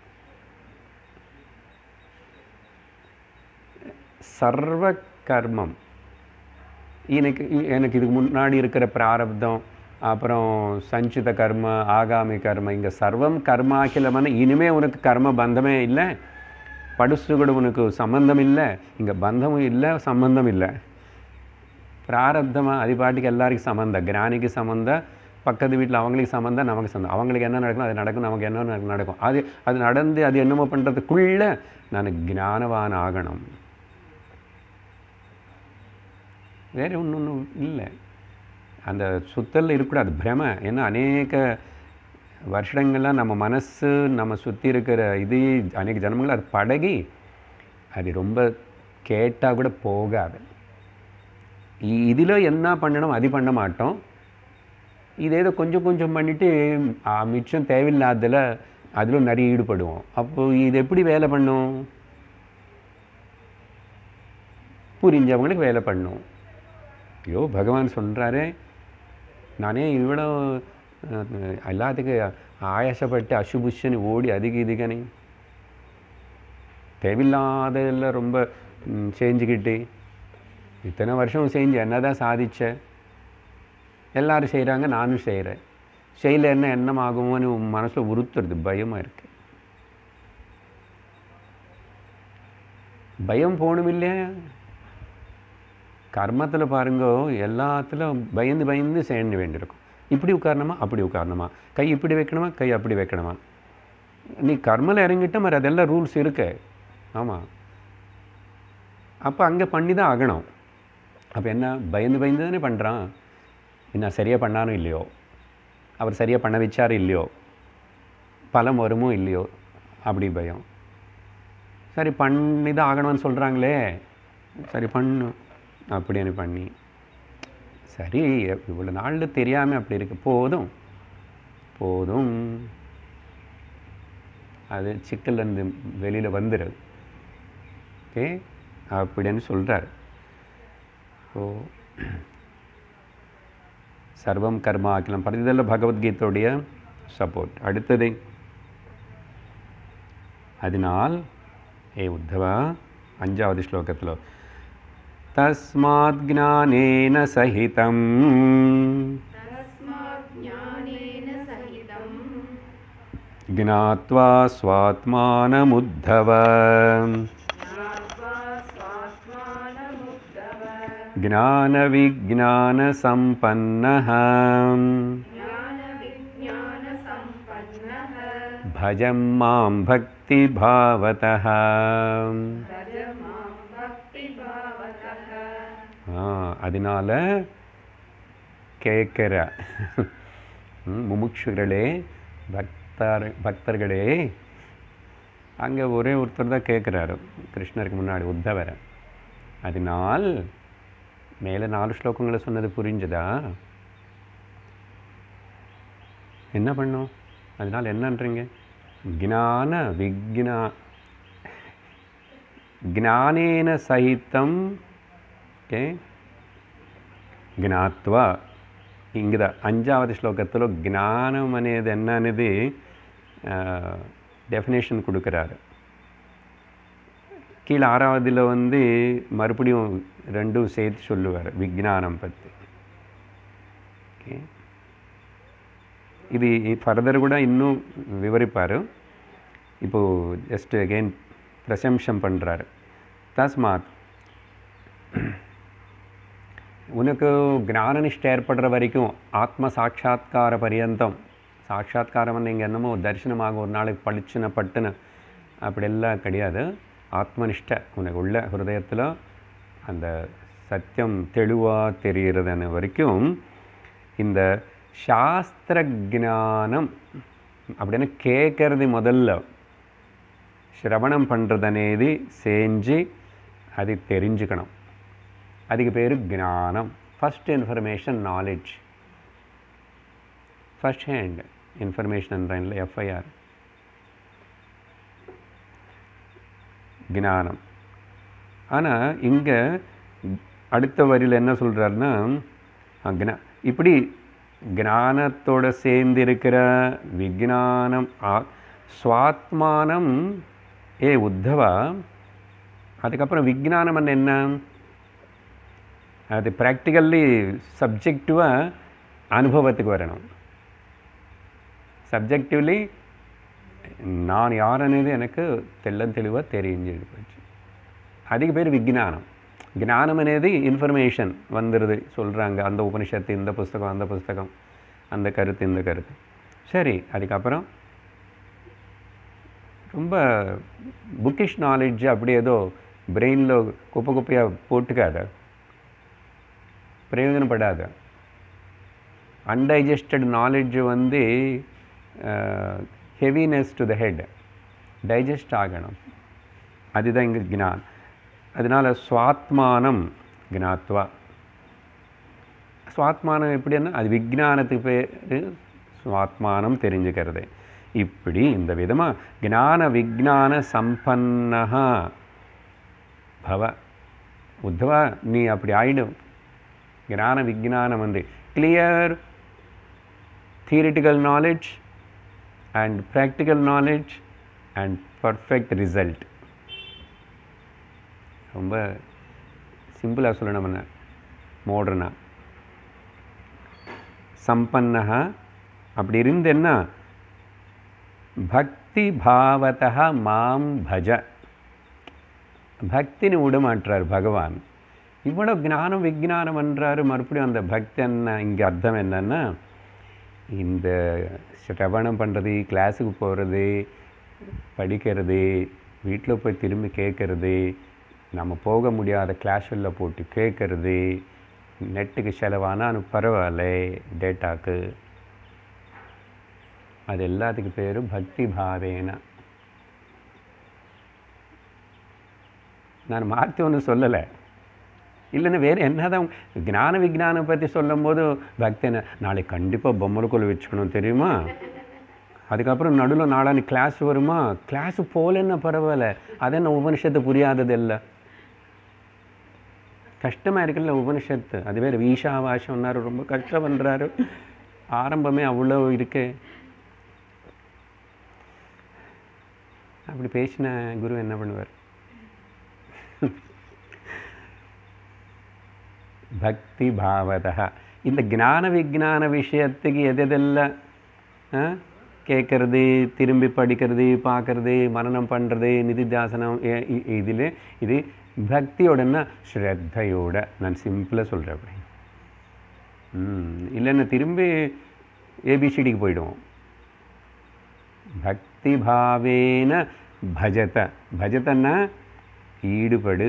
சர்வ கர்மம் எனக்கு எனக்கு இதுக்கு முன்னாடி இருக்கிற பிராரப்தம் அப்புறம் சஞ்சித கர்ம ஆகாமி கர்ம இங்கே சர்வம் கர்மாக்கிலமான இனிமே உனக்கு கர்ம பந்தமே இல்லை படுசு கூட உனக்கு சம்பந்தம் இல்லை இங்கே பந்தமும் இல்லை சம்பந்தம் இல்லை பிராரப்தமாக அது பாட்டுக்கு எல்லாருக்கும் சம்மந்தம் ஞானிக்கு சம்மந்தம் பக்கத்து வீட்டில் அவங்களுக்கு சம்மந்தம் நமக்கு சம்மந்தம் அவங்களுக்கு என்ன நடக்கும் அது நடக்கும் நமக்கு என்ன நடக்கும் நடக்கும் அது அது நடந்து அது என்னமோ பண்ணுறதுக்குள்ளே நான் ஞானவான் ஆகணும் வேறு ஒன்று ஒன்றும் இல்லை அந்த சுத்தலில் இருக்கக்கூடாது பிரம ஏன்னா அநேக வருஷங்கள்லாம் நம்ம மனசு நம்ம சுற்றி இருக்கிற இது அநேக ஜனங்கள் அது பழகி அது ரொம்ப கேட்டால் கூட போகாது இதில் என்ன பண்ணணும் அது பண்ண மாட்டோம் இது ஏதோ கொஞ்சம் கொஞ்சம் பண்ணிவிட்டு மிச்சம் தேவையில்லாததில் அதில் நிறைய ஈடுபடுவோம் அப்போ இது எப்படி வேலை பண்ணும் புரிஞ்சவங்களுக்கு வேலை பண்ணும் ஐயோ பகவான் சொல்கிறாரு நானே இவ்வளோ எல்லாத்துக்கும் ஆயாசப்பட்டு அசுபுஷன்னு ஓடி அதிக இதுக்கனே தேவையில்லாததில் ரொம்ப செஞ்சுக்கிட்டு இத்தனை வருஷம் செஞ்சு என்ன தான் சாதிச்சேன் எல்லாரும் செய்கிறாங்க நானும் செய்கிறேன் செய்யல என்ன என்னமாகுமோன்னு மனசில் உறுத்துறது பயமாக இருக்கு பயம் போகணும் இல்லையா கர்மத்தில் பாருங்க எல்லாத்துலையும் பயந்து பயந்து செய்ய வேண்டியிருக்கும் இப்படி உட்காரணுமா அப்படி உட்காரணுமா கை இப்படி வைக்கணுமா கை அப்படி வைக்கணுமா நீ கர்மத்தில் இறங்கிட்ட மாதிரி அதெல்லாம் ரூல்ஸ் இருக்கு ஆமாம் அப்போ அங்கே பண்ணி தான் ஆகணும் அப்போ என்ன பயந்து பயந்து தானே பண்ணுறான் என்ன சரியாக பண்ணாலும் இல்லையோ அவர் சரியாக பண்ண வச்சாரு இல்லையோ பலம் வருமோ இல்லையோ அப்படி பயம் சரி பண்ணி தான் ஆகணும்னு சொல்கிறாங்களே சரி பண்ணு அப்படின்னு பண்ணி சரி இவ்வளோ நாளில் தெரியாமல் அப்படி இருக்கு போதும் போதும் அது சிக்கல்லேருந்து வெளியில் வந்துடுது ஓகே அப்படின்னு சொல்கிறார் ஓ சர்வம் கர்மா அகிலம் படுத்ததில் பகவத்கீதையுடைய சப்போர்ட் அடுத்தது அதனால் ஏ உத்தவா அஞ்சாவது ஸ்லோகத்தில் தஸ்மாத் ஜானேன சகிதம் तस्मात् ज्ञानेन सहितं ज्ञात्वा स्वात्मानमुद्धव ज्ञात्वा स्वात्मानमुद्धव ज्ञानविज्ञानसम्पन्नः ज्ञानविज्ञानसम्पन्नः भजं मां भक्तिभावतः भज मां भक्तिभावतः ஆ, அதனால கேட்குற முமுட்சுகளே பக்தர் பக்தர்களே அங்கே ஒரே ஒருத்தர் தான் கேட்குறாரு கிருஷ்ணருக்கு முன்னாடி உத்தவரை அதனால் மேலே நாலு ஸ்லோகங்களை சொன்னது புரிஞ்சுதா என்ன பண்ணும் அதனால் என்னன்றீங்க ஞான விக்னா ஞானேன சகிதம் ஓகே ज्ञात्वा ఇంగిద அஞ்சாவது ஸ்லோகத்தில் ஞானம் అనేది என்னன்னது டெஃபினேஷன் கொடுக்குறாரு கீழே ஆறாவதுல வந்து மறுபடியும் ரெண்டும் சேர்த்து சொல்லுவார் விஜானம் பற்றி ஓகே ఇది ఫర్దర్ కూడా ఇన్నూ వివరిపారు ఇప్పుడు జస్ట్ అగైన్ ప్రశంసం பண்ணுறாரு தஸ்மாத் உனக்கு ஞான நிஷ்டை ஏற்படுற வரைக்கும் ஆத்ம சாட்சா்கார பரியந்தம் சாட்சா்காரம் நீங்கள் என்னமோ தரிசனமாக ஒரு நாளைக்கு பளிச்சுன பட்டுன்னு அப்படியெல்லாம் கிடையாது ஆத்மனிஷ்டை உனக்கு உள்ள ஹிருதயத்தில் அந்த சத்தியம் தெளிவாக தெரிகிறதுன்னு வரைக்கும் இந்த சாஸ்திர ஞானம் அப்படின்னு கேட்கறது முதல்ல శ్రవణం பண்ணுறது అనేది செஞ்சு అది தெரிஞ்சுக்கணும் அதுக்கு பேர் ஞானம் first information knowledge first hand இன்ஃபர்மேஷன்ன்றல எஃப்ஐஆர் ஞானம் ஆனால் இங்கே அடுத்த வரியில் என்ன சொல்கிறாருன்னா ஞா இப்படி ஞானத்தோட சேர்ந்து இருக்கிற விஜானம் சுவாத்மானம் ஏ உத்தவா அதுக்கப்புறம் விஜானம் என்ன அது ப்ராக்டிக்கல்லி சப்ஜெக்டிவாக அனுபவத்துக்கு வரணும் சப்ஜெக்டிவ்லி நான் யார் అనేది எனக்கு తెల్లని தெளிவாக தெரிஞ்சு போச்சு அதுக்கு பேர் விஜானம் జ్ఞానం అనేది இன்ஃபர்மேஷன் வந்துடுது சொல்கிறாங்க அந்த உபனிஷத்து இந்த புஸ்தகம் அந்த புஸ்தகம் அந்த கருத்து இந்த கருத்து சரி அதுக்கப்புறம் ரொம்ப புக்கிஷ் நாலேஜ் அப்படி ஏதோ பிரெயினில் குப்பை குப்பையாக போட்டுக்காத பிரயோஜனப்படாத அன்டைஜஸ்டட் நாலேஜ் வந்து heaviness to the head digest ஆகணும் அதுதான் இங்கே ஞான் அதனால் சுவாத்மானம் ஞாத்வா சுவாத்மானம் எப்படின்னா அது விஜானத்துக்கு பேர் சுவாத்மானம் தெரிஞ்சுக்கிறது இப்படி இந்த விதமாக ஞான விஜான சம்பன்னா பவ உத்தவா நீ அப்படி ஆயிடும் ஞான விஜானம் வந்து clear theoretical knowledge and practical knowledge and perfect result ரொம்ப சிம்பிளாக சொல்லணும்னா மாடர்னாக சம்பன்னா அப்படி இருந்து என்ன பக்தி பாவத்தா மாம் பஜ பக்தின்னு விட மாட்டுறார் பகவான் இவ்வளோ ஞானம் விஜானம் பண்ணுறாரு மறுபடியும் அந்த பக்தி என்ன இங்கே அர்த்தம் என்னன்னா இந்த சிரவணம் பண்ணுறது கிளாஸுக்கு போகிறது படிக்கிறது வீட்டில் போய் திரும்பி கேட்குறது நம்ம போக முடியாத கிளாஸில் போட்டு கேட்குறது நெட்டுக்கு செலவானால் பரவாயில்ல டேட்டாக்கு அது எல்லாத்துக்கு பேர் பக்தி பாவேன நான் மாற்றி ஒன்றும் சொல்லலை இல்லைன்னா வேறு என்னதான் ஞான விஜானம் பற்றி சொல்லும் போது பக்தி என்ன நாளைக்கு கண்டிப்பாக பொம்மலுக்குள்ள வச்சுக்கணும் தெரியுமா அதுக்கப்புறம் நடுவில் நாளானி கிளாஸ் வருமா கிளாஸ் போகலன்னா பரவாயில்ல அது என்ன உபனிஷத்து புரியாதது இல்லை கஷ்டமாக இருக்குல்ல உபனிஷத்து அது வேறு வீஷாவாசம்னாரு ரொம்ப கஷ்டம் பண்ணுறாரு ஆரம்பமே அவ்வளோ இருக்கு அப்படி பேசின குரு என்ன பண்ணுவார் பக்தி பாவதா இந்த ஞான விஜான விஷயத்துக்கு எது எதெல்லாம் கேட்குறது திரும்பி படிக்கிறது பார்க்கறது மரணம் பண்ணுறது நிதித்தியாசனம் இதில் இது பக்தியோடன்னா ஸ்ரத்தையோட நான் சிம்பிளாக சொல்கிறேன் அப்படி ம் இல்லைன்னா திரும்பி ஏபிசிடிக்கு போயிடுவோம் பக்தி பாவேன பஜத பஜத்தன்னா ஈடுபடு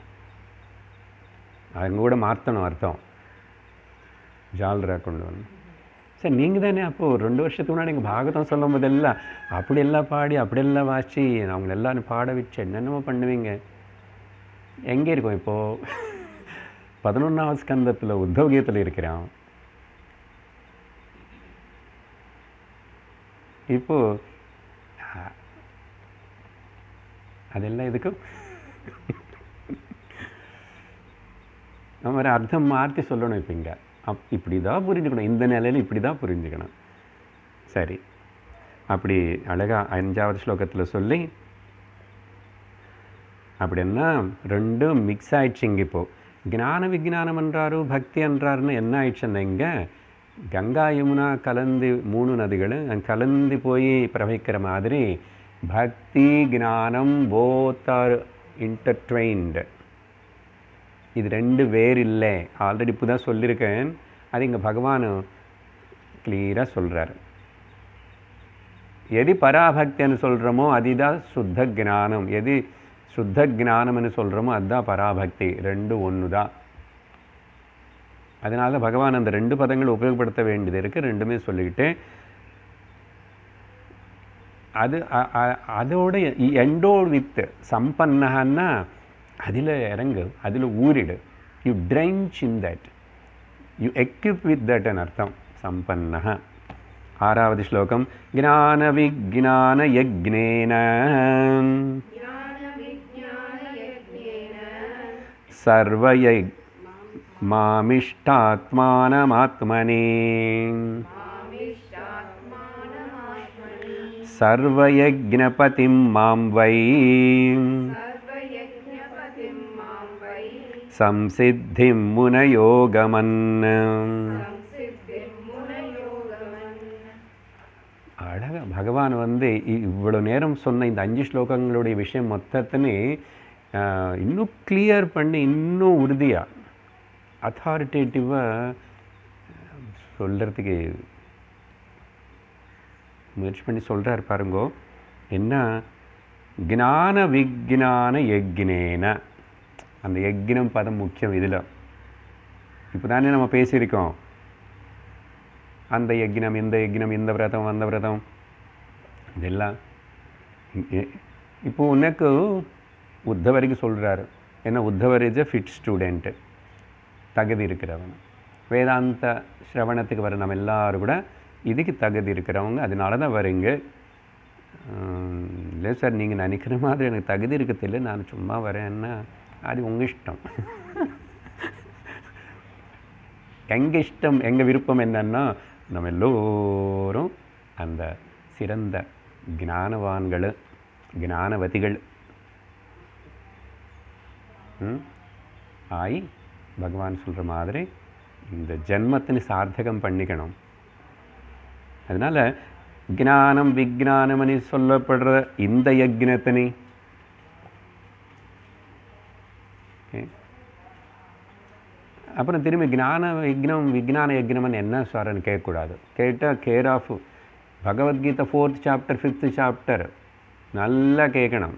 அங்கே கூட மாற்றணும் அர்த்தம் ஜால்ரா கொண்டு வரணும் சார் நீங்கள் தானே அப்போது ரெண்டு வருஷத்துக்கு முன்னாடி எங்கள் பாகவதம் சொல்லும் போதெல்லாம் அப்படியெல்லாம் பாடி அப்படியெல்லாம் வாசி அவங்கள எல்லாரும் பாட வச்சு என்னென்னமோ பண்ணுவீங்க எங்கே இருக்கோம் இப்போது பதினொன்றாவது ஸ்கந்தத்தில் உத்தவகீதத்தில் இருக்கிறான் இப்போது அதெல்லாம் எதுக்கும் நம்ம அர்த்தம் மாற்றி சொல்லணும் இப்போ இங்கே அப் இப்படி தான் புரிஞ்சுக்கணும் இந்த நிலையில் இப்படி தான் புரிஞ்சுக்கணும் சரி அப்படி அழகா அஞ்சாவது ஸ்லோகத்தில் சொல்லி அப்படின்னா ரெண்டும் மிக்ஸ் ஆயிடுச்சுங்க இப்போ ஞான விஜானம் என்றாரு பக்தி என்றாருன்னு என்ன ஆயிடுச்சுன்னா இங்கே கங்கா யமுனா கலந்து மூணு நதிகளும் கலந்து போய் பிரவகிக்கிற மாதிரி பக்தி ஞானம் போத் ஆர் இன்டர்ட்வைன்டு இது ரெண்டு வேறு இல்லை ஆல்ரெடி இப்போ தான் சொல்லியிருக்கேன் அது இங்கே பகவான் கிளியராக சொல்கிறார் எது பராபக்தின்னு சொல்கிறோமோ அதுதான் சுத்த ஞானம் எது சுத்த ஞானம்னு சொல்கிறோமோ அதுதான் பராபக்தி ரெண்டு ஒன்று தான் அதனால பகவான் அந்த ரெண்டு பதங்கள் உபயோகப்படுத்த வேண்டியது இருக்குது ரெண்டுமே சொல்லிக்கிட்டு அது அ- அ- அதோட எண்டோடு வித் சம்பன்னகன்னா அதில் இறங்கு அதில் ஊறிடு you drench in that you equip with that அர்த்தம் சம்பன்னः ஆறாவது ஸ்லோகம் ஞான விஜான யக்னேன ज्ञानविज्ञानयज्ञेन சர்வய மாமிஷ்டாத்மானமாத்மனே मामिष्टात्मानमात्मनि சர்வயஜ்ஞபதிம் மாம் வை सर्वयज्ञपतिं मां वै சம்சித்திம் முனயோகமன் संसिद्धिं मुनयोगमन् அழகா பகவான் வந்து இ- இவ்வளவு நேரம் சொன்ன இந்த அஞ்சு ஸ்லோகங்களுடைய விஷயம் மொத்தத்தினே ஆஹ், இன்னும் கிளியர் பண்ணி இன்னும் உறுதியாக அத்தாரிட்டேட்டிவாக சொல்கிறதுக்கு முயற்சி பண்ணி சொல்கிறார் பாருங்கோ என்ன ஞான விஜான யக்னேன அந்த யக்னம் பதம் முக்கியம் இதில் இப்போ தானே நம்ம பேசியிருக்கோம் அந்த யக்னம் இந்த யக்னம் இந்த விரதம் அந்த விரதம் இதெல்லாம் இ- இ- இப்போ உனக்கு உத்தவருக்கு சொல்கிறாரு ஏன்னா உத்தவர் இஸ் எ ஃபிட் ஸ்டூடெண்ட்டு தகுதி இருக்கிறவன் வேதாந்த சிரவணத்துக்கு வர நம்ம எல்லாரும் கூட இதுக்கு தகுதி இருக்கிறவங்க அதனால தான் வரீங்க உம், இல்லை சார் நீங்கள் நினைக்கிற மாதிரி எனக்கு தகுதி இருக்கிறதில்ல நான் சும்மா வரேன்னா அது உங்கள் இஷ்டம் எங்கள் இஷ்டம் எங்கள் விருப்பம் என்னன்னா நம்ம எல்லோரும் அந்த சிறந்த ஞானவான்கள் ஞானவதிகள் ம்? ஆய் பகவான் சொல்கிற மாதிரி இந்த ஜென்மத்தினு சார்த்தகம் பண்ணிக்கணும் அதனால் ஞானம் விஜானம்னு சொல்லப்படுற இந்த யக்னத்தினி ஓகே அப்புறம் திரும்பி ஞான யக்னம் விஜான யக்னம்னு என்ன சார்னு கேட்கக்கூடாது கேட்டால் care of Bhagavad Gita fourth chapter fifth chapter நல்லா கேட்கணும்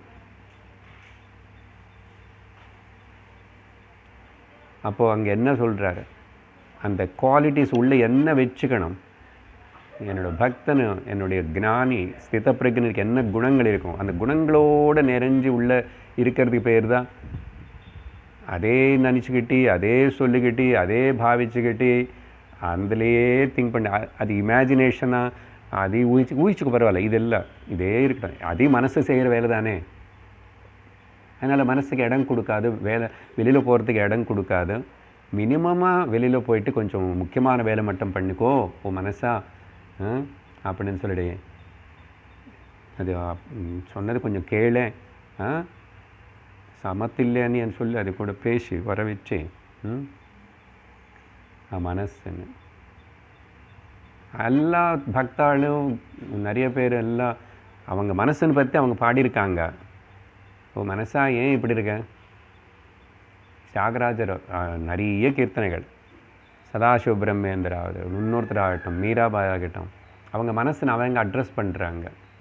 அப்போது அங்கே என்ன சொல்கிறாரு அந்த குவாலிட்டிஸ் உள்ளே என்ன வச்சுக்கணும் என்னோட பக்தனு என்னுடைய ஞானி ஸ்தித பிரஜனுக்கு என்ன குணங்கள் இருக்கும் அந்த குணங்களோட நிறைஞ்சு உள்ள இருக்கிறதுக்கு பேர் தான் அதே நினச்சிக்கிட்டு அதே சொல்லிக்கிட்டு அதே பாவிச்சுக்கிட்டு அதுலேயே திங்க் பண்ணி அ- அது இமேஜினேஷனாக அது ஊகிச்சு ஊகிச்சுக்க பரவாயில்ல இதெல்லாம் இதே இருக்கட்டும் அதே மனசு செய்கிற வேலை தானே அதனால் மனசுக்கு இடம் கொடுக்காது வேலை வெளியில் போகிறதுக்கு இடம் கொடுக்காது மினிமமாக வெளியில் போயிட்டு கொஞ்சம் முக்கியமான வேலை மட்டும் பண்ணிக்கோ ஓ மனசா ஆ, அப்படின்னு சொல்லிடு அது ம், சொன்னது கொஞ்சம் கேளு ஆ சமத்தில்லைன்னு சொல்லி அது கூட பேசி வர வச்சு ம் ஆ மனசுன்னு எல்லா பக்தாளும் நிறைய பேர் எல்லாம் அவங்க மனசுன்னு பற்றி அவங்க பாடியிருக்காங்க ஓ மனசா ஏன் இப்படி இருக்க தியாகராஜர் ஆ, நிறைய கீர்த்தனைகள் சதாசிவ பிரம்மேந்திர ஆகட்டும் இன்னொருத்தர் ஆகட்டும் மீராபாய் ஆகட்டும் அவங்க மனசை அவங்க அட்ரஸ் பண்ணுறாங்க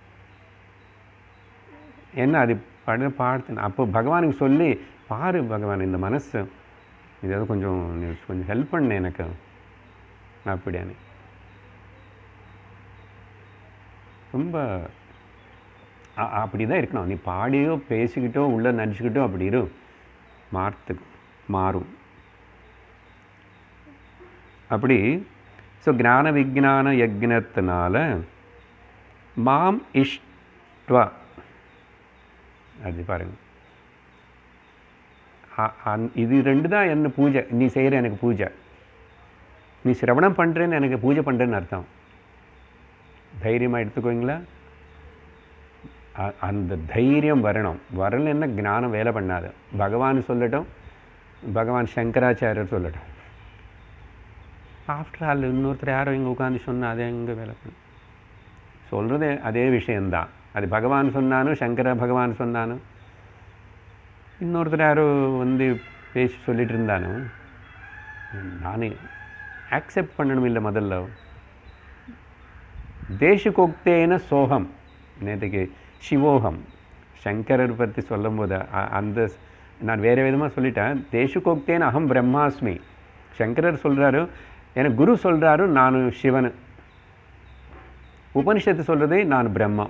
என்ன அது பட பார்த்து அப்போ பகவானுக்கு சொல்லி பாரு பகவான் இந்த மனசு இதாவது கொஞ்சம் நீ கொஞ்சம் ஹெல்ப் பண்ணு எனக்கு அப்படியானே ரொம்ப அ- அப்படி தான் இருக்கணும் நீ பாடியோ பேசிக்கிட்டோ உள்ள நடிச்சுக்கிட்டோ அப்படி இரு மாற்று மாறும் அப்படி ஸோ ஞான விஜான யக்னத்தினால மாம் இஷ்ட்வா அது பாருங்க அ- அந்- இது ரெண்டு தான் என்ன பூஜை நீ செய்கிற எனக்கு பூஜை நீ சிரவணம் பண்ணுறேன்னு எனக்கு பூஜை பண்ணுறேன்னு அர்த்தம் தைரியமாக எடுத்துக்கோங்களா அ- அந்த தைரியம் வரணும் வரலைன்னா ஞானம் வேலை பண்ணாது பகவான் சொல்லட்டும் பகவான் சங்கராச்சாரியர் சொல்லட்டும் ஆஃப்டர் ஆல் இன்னொருத்தர் யாரோ இங்கே உட்காந்து சொன்னா அதே எங்கே வேலை பண்ண சொல்கிறது அதே விஷயந்தான் அது பகவான் சொன்னாலும் சங்கர பகவான் சொன்னாலும் இன்னொருத்தர் யாரோ வந்து பேசி சொல்லிட்டு இருந்தாலும் நானே ஆக்செப்ட் பண்ணணும் இல்லை முதல்ல தேசுகோக்தேன சோகம் நேற்றுக்கு சிவோகம் சங்கரர் பற்றி சொல்லும்போது அ- அந்த ஸ்- நான் வேறு விதமாக சொல்லிட்டேன் தேசுகோக்தேன அகம் பிரம்மாஸ்மி சங்கரர் சொல்கிறாரு எனக்கு குரு சொல்கிறாரு நான் சிவன் உபனிஷத்து சொல்கிறது நான் பிரம்மம்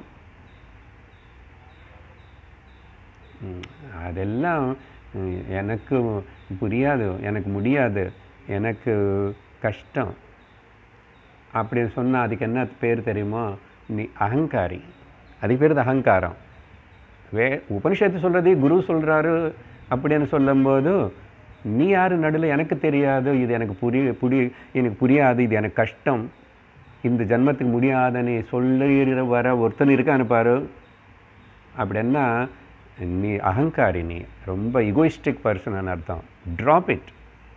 ம், அதெல்லாம் ம், எனக்கு புரியாது எனக்கு முடியாது எனக்கு கஷ்டம் அப்படின்னு சொன்னால் அதுக்கு என்ன பேர் தெரியுமா நீ அகங்காரி அதுக்கு பேர் தான் அகங்காரம் வே உபனிஷத்து சொல்கிறது குரு சொல்கிறாரு அப்படின்னு சொல்லும்போது நீ யார் நடுவில் எனக்கு தெரியாது இது எனக்கு புரிய புரிய எனக்கு புரியாது இது எனக்கு கஷ்டம் இந்த ஜன்மத்துக்கு முடியாதுன்னு சொல்லிற வர ஒருத்தன் இருக்கான்னு பாரு அப்படின்னா நீ அகங்காரி நீ ரொம்ப இகோயிஸ்டிக் பர்சன் அர்த்தம் ட்ராப் இட்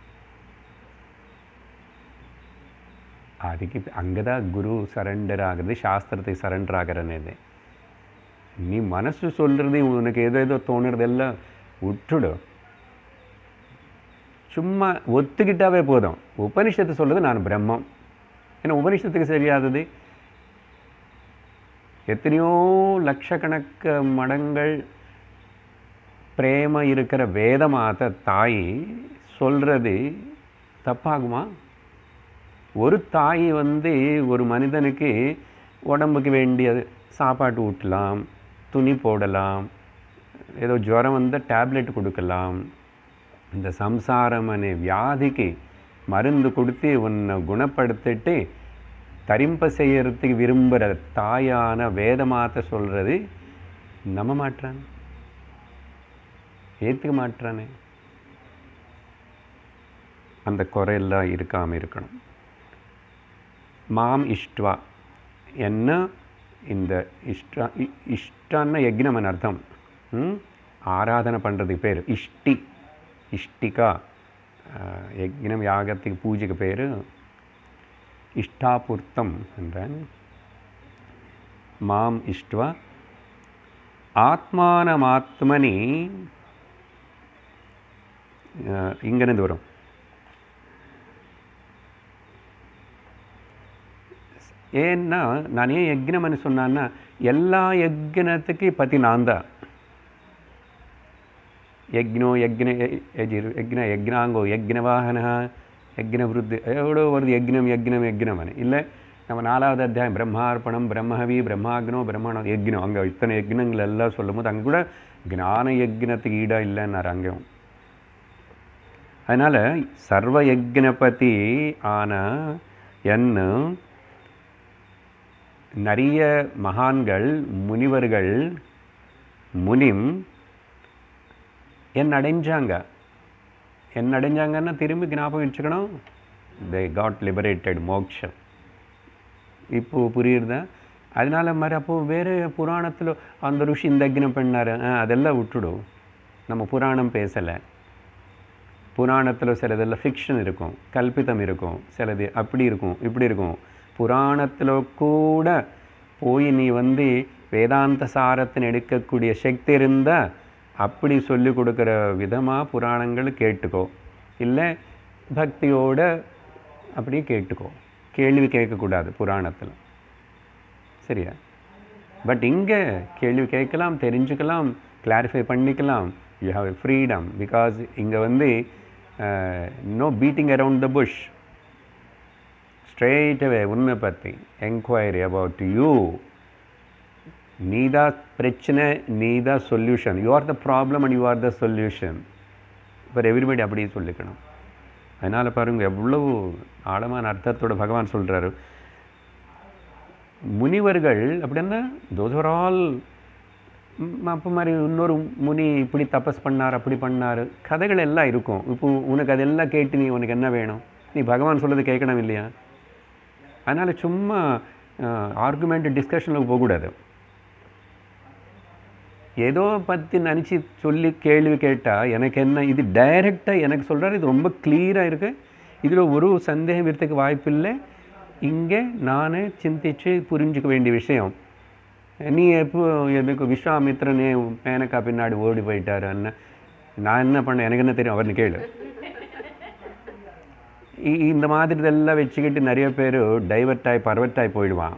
அதுக்கு அங்கே தான் குரு சரண்டர் ஆகுறது சாஸ்திரத்துக்கு சரண்டர் ஆகிறனது நீ மனசு சொல்கிறது உனக்கு ஏதோ ஏதோ தோணுறதெல்லாம் விட்டுடு சும்மா ஒத்துக்கிட்டாவே போதும் உபனிஷத்து சொல்கிறது நான் பிரம்மம் ஏன்னா உபனிஷத்துக்கு சரியாதது எத்தனையோ லட்சக்கணக்க மடங்கள் பிரேம இருக்கிற வேதமாத தாய் சொல்கிறது தப்பாகுமா ஒரு தாய் வந்து ஒரு மனிதனுக்கு உடம்புக்கு வேண்டியது சாப்பாட்டு ஊட்டலாம் துணி போடலாம் ஏதோ ஜுரம் வந்தால் டேப்லெட் கொடுக்கலாம் இந்த சம்சாரம் அనే வியாதிக்கு மருந்து கொடுத்து உன்னை குணப்படுத்திட்டு தரிம்ப செய்யறதுக்கு விரும்புகிற தாயான வேதமாத்த சொல்கிறது நம்ப மாட்டான் ஏற்றுக்க மாட்டானே அந்த குறையெல்லாம் இருக்காமல் இருக்கணும் மாம் இஷ்ட்வா என்ன இந்த இஷ்டா இ- இஷ்டான்னா யக்னம் அர்த்தம் ம்? ஆராதனை பண்ணுறதுக்கு பேர் இஷ்டி இஷ்டிகா அஹ், யக்னம் யாகத்துக்கு பூஜைக்கு பேர் இஷ்டாபூர்த்தம் என்றான் மாம் இஷ்ட்வா ஆத்மானமாத்மனி அஹ், இங்கிருந்து வரும் ஏன்னா நான் ஏன் யக்னம்னு சொன்னான்னா எல்லா யக்னத்துக்கு பற்றி நான் தான் யக்னோ யக்ன யஜிர் யக்ன யக்னாங்கோ யக்னவாகன யக்ன விருத்தி எவ்வளோ வருது யக்னம் யக்னம் யக்னம்னு இல்லை நம்ம நாலாவது அத்தியாயம் பிரம்மார்ப்பணம் பிரம்மஹவி பிரம்மாக்னோ பிரம்மணம் யக்னம் அங்கே இத்தனை யக்னங்கள் எல்லாம் சொல்லும்போது அங்கே கூட ஞான யக்னத்துக்கு ஈடாக இல்லைன்னாரு அங்கேயும் அதனால் சர்வ யக்னபதி ஆன என்ன நிறைய மகான்கள் முனிவர்கள் முனிம் என்ன அடைஞ்சாங்க என்ன அடைஞ்சாங்கன்னா திரும்பி ஞாபகம் வச்சுக்கணும் தே காட் லிபரேட்டட் மோக்ஷம் இப்போ புரியுறதா அதனால மாதிரி அப்போ வேறு புராணத்தில் அந்த ருஷி இந்த யக்னம் பண்ணாரு ஆ, அதெல்லாம் விட்டுடும் நம்ம புராணம் பேசலை புராணத்தில் சிலதெல்லாம் ஃபிக்ஷன் இருக்கும் கல்பிதம் இருக்கும் சிலது அப்படி இருக்கும் இப்படி இருக்கும் புராணத்தில் கூட போய் நீ வந்து வேதாந்த சாரத்தின் எடுக்கக்கூடிய சக்தி இருந்தால் அப்படி சொல்லி கொடுக்குற விதமாக புராணங்கள் கேட்டுக்கோ இல்லை பக்தியோட அப்படியே கேட்டுக்கோ கேள்வி கேட்கக்கூடாது புராணத்தில் சரியா பட் இங்கே கேள்வி கேட்கலாம் தெரிஞ்சுக்கலாம் கிளாரிஃபை பண்ணிக்கலாம் யூ ஹாவ் ஃப்ரீடம் பிகாஸ் இங்கே வந்து no beating around the bush straight away உன்னை பற்றி என்கொயரி அபவுட் யூ நீதா பிரச்சனை நீதா solution you are the problem and you are the solution இப்போ எவ்ரிபடி அப்படியே சொல்லிக்கணும் அதனால் பாருங்க எவ்வளவு ஆழமான அர்த்தத்தோட பகவான் சொல்கிறாரு முனிவர்கள் அப்படின்னா தோஸ் ஆர் ஆல் அப்போ மாதிரி இன்னொரு முனி இப்படி தபஸ் பண்ணார் அப்படி பண்ணார் கதைகள் எல்லாம் இருக்கும் இப்போ உனக்கு அதெல்லாம் கேட்டு நீ உனக்கு என்ன வேணும் நீ பகவான் சொல்றது கேட்கணும் இல்லையா அதனால் சும்மா ஆர்குமெண்ட் டிஸ்கஷனுக்கு போகக்கூடாது ஏதோ பற்றி நினச்சி சொல்லி கேள்வி கேட்டால் எனக்கு என்ன இது டைரெக்டாக எனக்கு சொல்கிறாரு இது ரொம்ப கிளியராக இருக்குது இதில் ஒரு சந்தேகம் இருக்கிறதுக்கு வாய்ப்பில்லை இங்கே நானே சிந்திச்சு புரிஞ்சுக்க வேண்டிய விஷயம் நீ எப்போ எதுக்கு விஸ்வாமித்ரனே மேனக்கா பின்னாடி ஓடி போயிட்டாரு அண்ணன் நான் என்ன பண்ணேன் எனக்கு என்ன தெரியும் அவர்னு கேளு இ- இந்த மாதிரி இதெல்லாம் வச்சுக்கிட்டு நிறைய பேர் டைவர்ட் ஆகி பர்வர்ட் ஆகி போயிடுவான்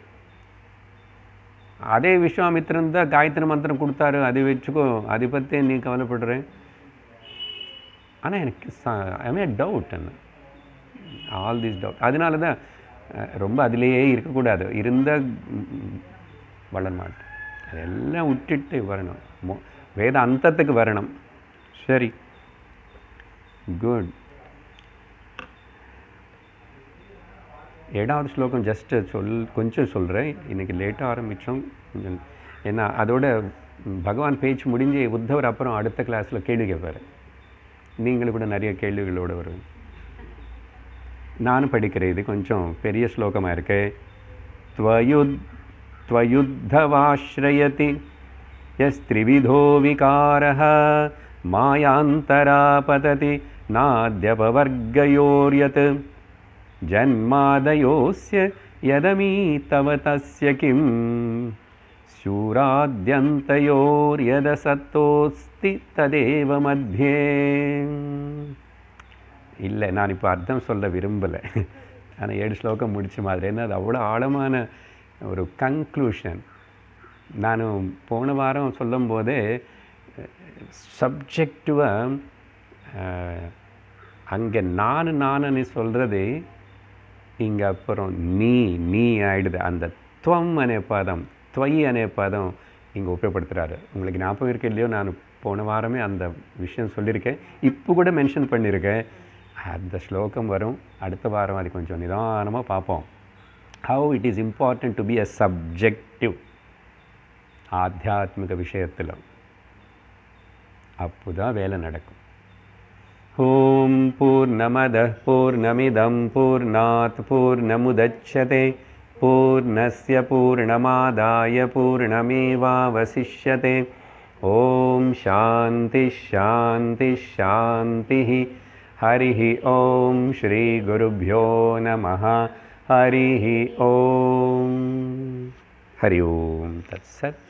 அதே விஸ்வாமித்திரன் தான் காயத்ரி மந்திரம் கொடுத்தாரு அதை வச்சுக்கோ அதை பற்றி நீ கவலைப்படுறேன் ஆனால் எனக்கு ஐ டவுட் என்ன ஆல் திஸ் டவுட் அதனால தான் அஹ், ரொம்ப அதிலேயே இருக்கக்கூடாது இருந்தால் வளர மாட்டேன் அதெல்லாம் விட்டுட்டு வரணும் மோ- வேத அந்தத்துக்கு வரணும் சரி குட் ஏழாவது ஸ்லோகம் ஜஸ்ட் சொல் கொஞ்சம் சொல்கிறேன் இன்னைக்கு லேட்டாக ஆரம்பித்தோம் கொஞ்சம் ஏன்னா அதோட ம், பகவான் பேச்சு முடிஞ்சு உத்தவர் அப்புறம் அடுத்த கிளாஸில் கேள்வி கேட்பார் நீங்களும் கூட நிறைய கேள்விகளோட வரும் நானும் படிக்கிறேன் இது கொஞ்சம் பெரிய ஸ்லோகமாக இருக்கு त्वयुद् त्वयुद्धवाश्रयति यस्त्रिविधो विकारः मायान्तरा पतति नाद्यपवर्गयोर्यत् जन्मादयोस्य यदमी तव तस्य किं शूराद्यन्तयोर्यदसत्तोऽस्ति तदेव मध्ये இல்லை நான் இப்போ அர்த்தம் சொல்ல விரும்பலை ஆனால் ஏழு ஸ்லோகம் முடிச்ச மாதிரி ஏன்னா அது அவ்வளோ ஆழமான ஒரு கன்க்ளூஷன் நான் போன வாரம் சொல்லும் போதே சப்ஜெக்டிவாக அங்கே நான் நானுன்னு சொல்கிறது இங்கே அப்புறம் நீ நீ ஆயிடுது அந்த துவம் அనే பதம் துவய் அనే பதம் இங்கே உபயோகப்படுத்துகிறாரு உங்களுக்கு ஞாபகம் இருக்கு இல்லையோ நான் போன வாரமே அந்த விஷயம் சொல்லியிருக்கேன் இப்போ கூட மென்ஷன் பண்ணியிருக்கேன் அந்த ஸ்லோகம் வரும் அடுத்த வாரம் அது கொஞ்சம் நிதானமாக பார்ப்போம் how it is important to be a subjective ஆத்தியாத்மிக விஷயத்தில் அப்போ தான் வேலை நடக்கும் ॐ पूर्णमदः पूर्णमिदं पूर्णात् पूर्णमुदच्छते पूर्णस्य पूर्णमादाय पूर्णमेवावशिष्यते ॐ शान्तिः शान्तिः शान्तिः हरिः ॐ श्रीगुरुभ्यो नमः हरिः ॐ हरि ओं तत्सत्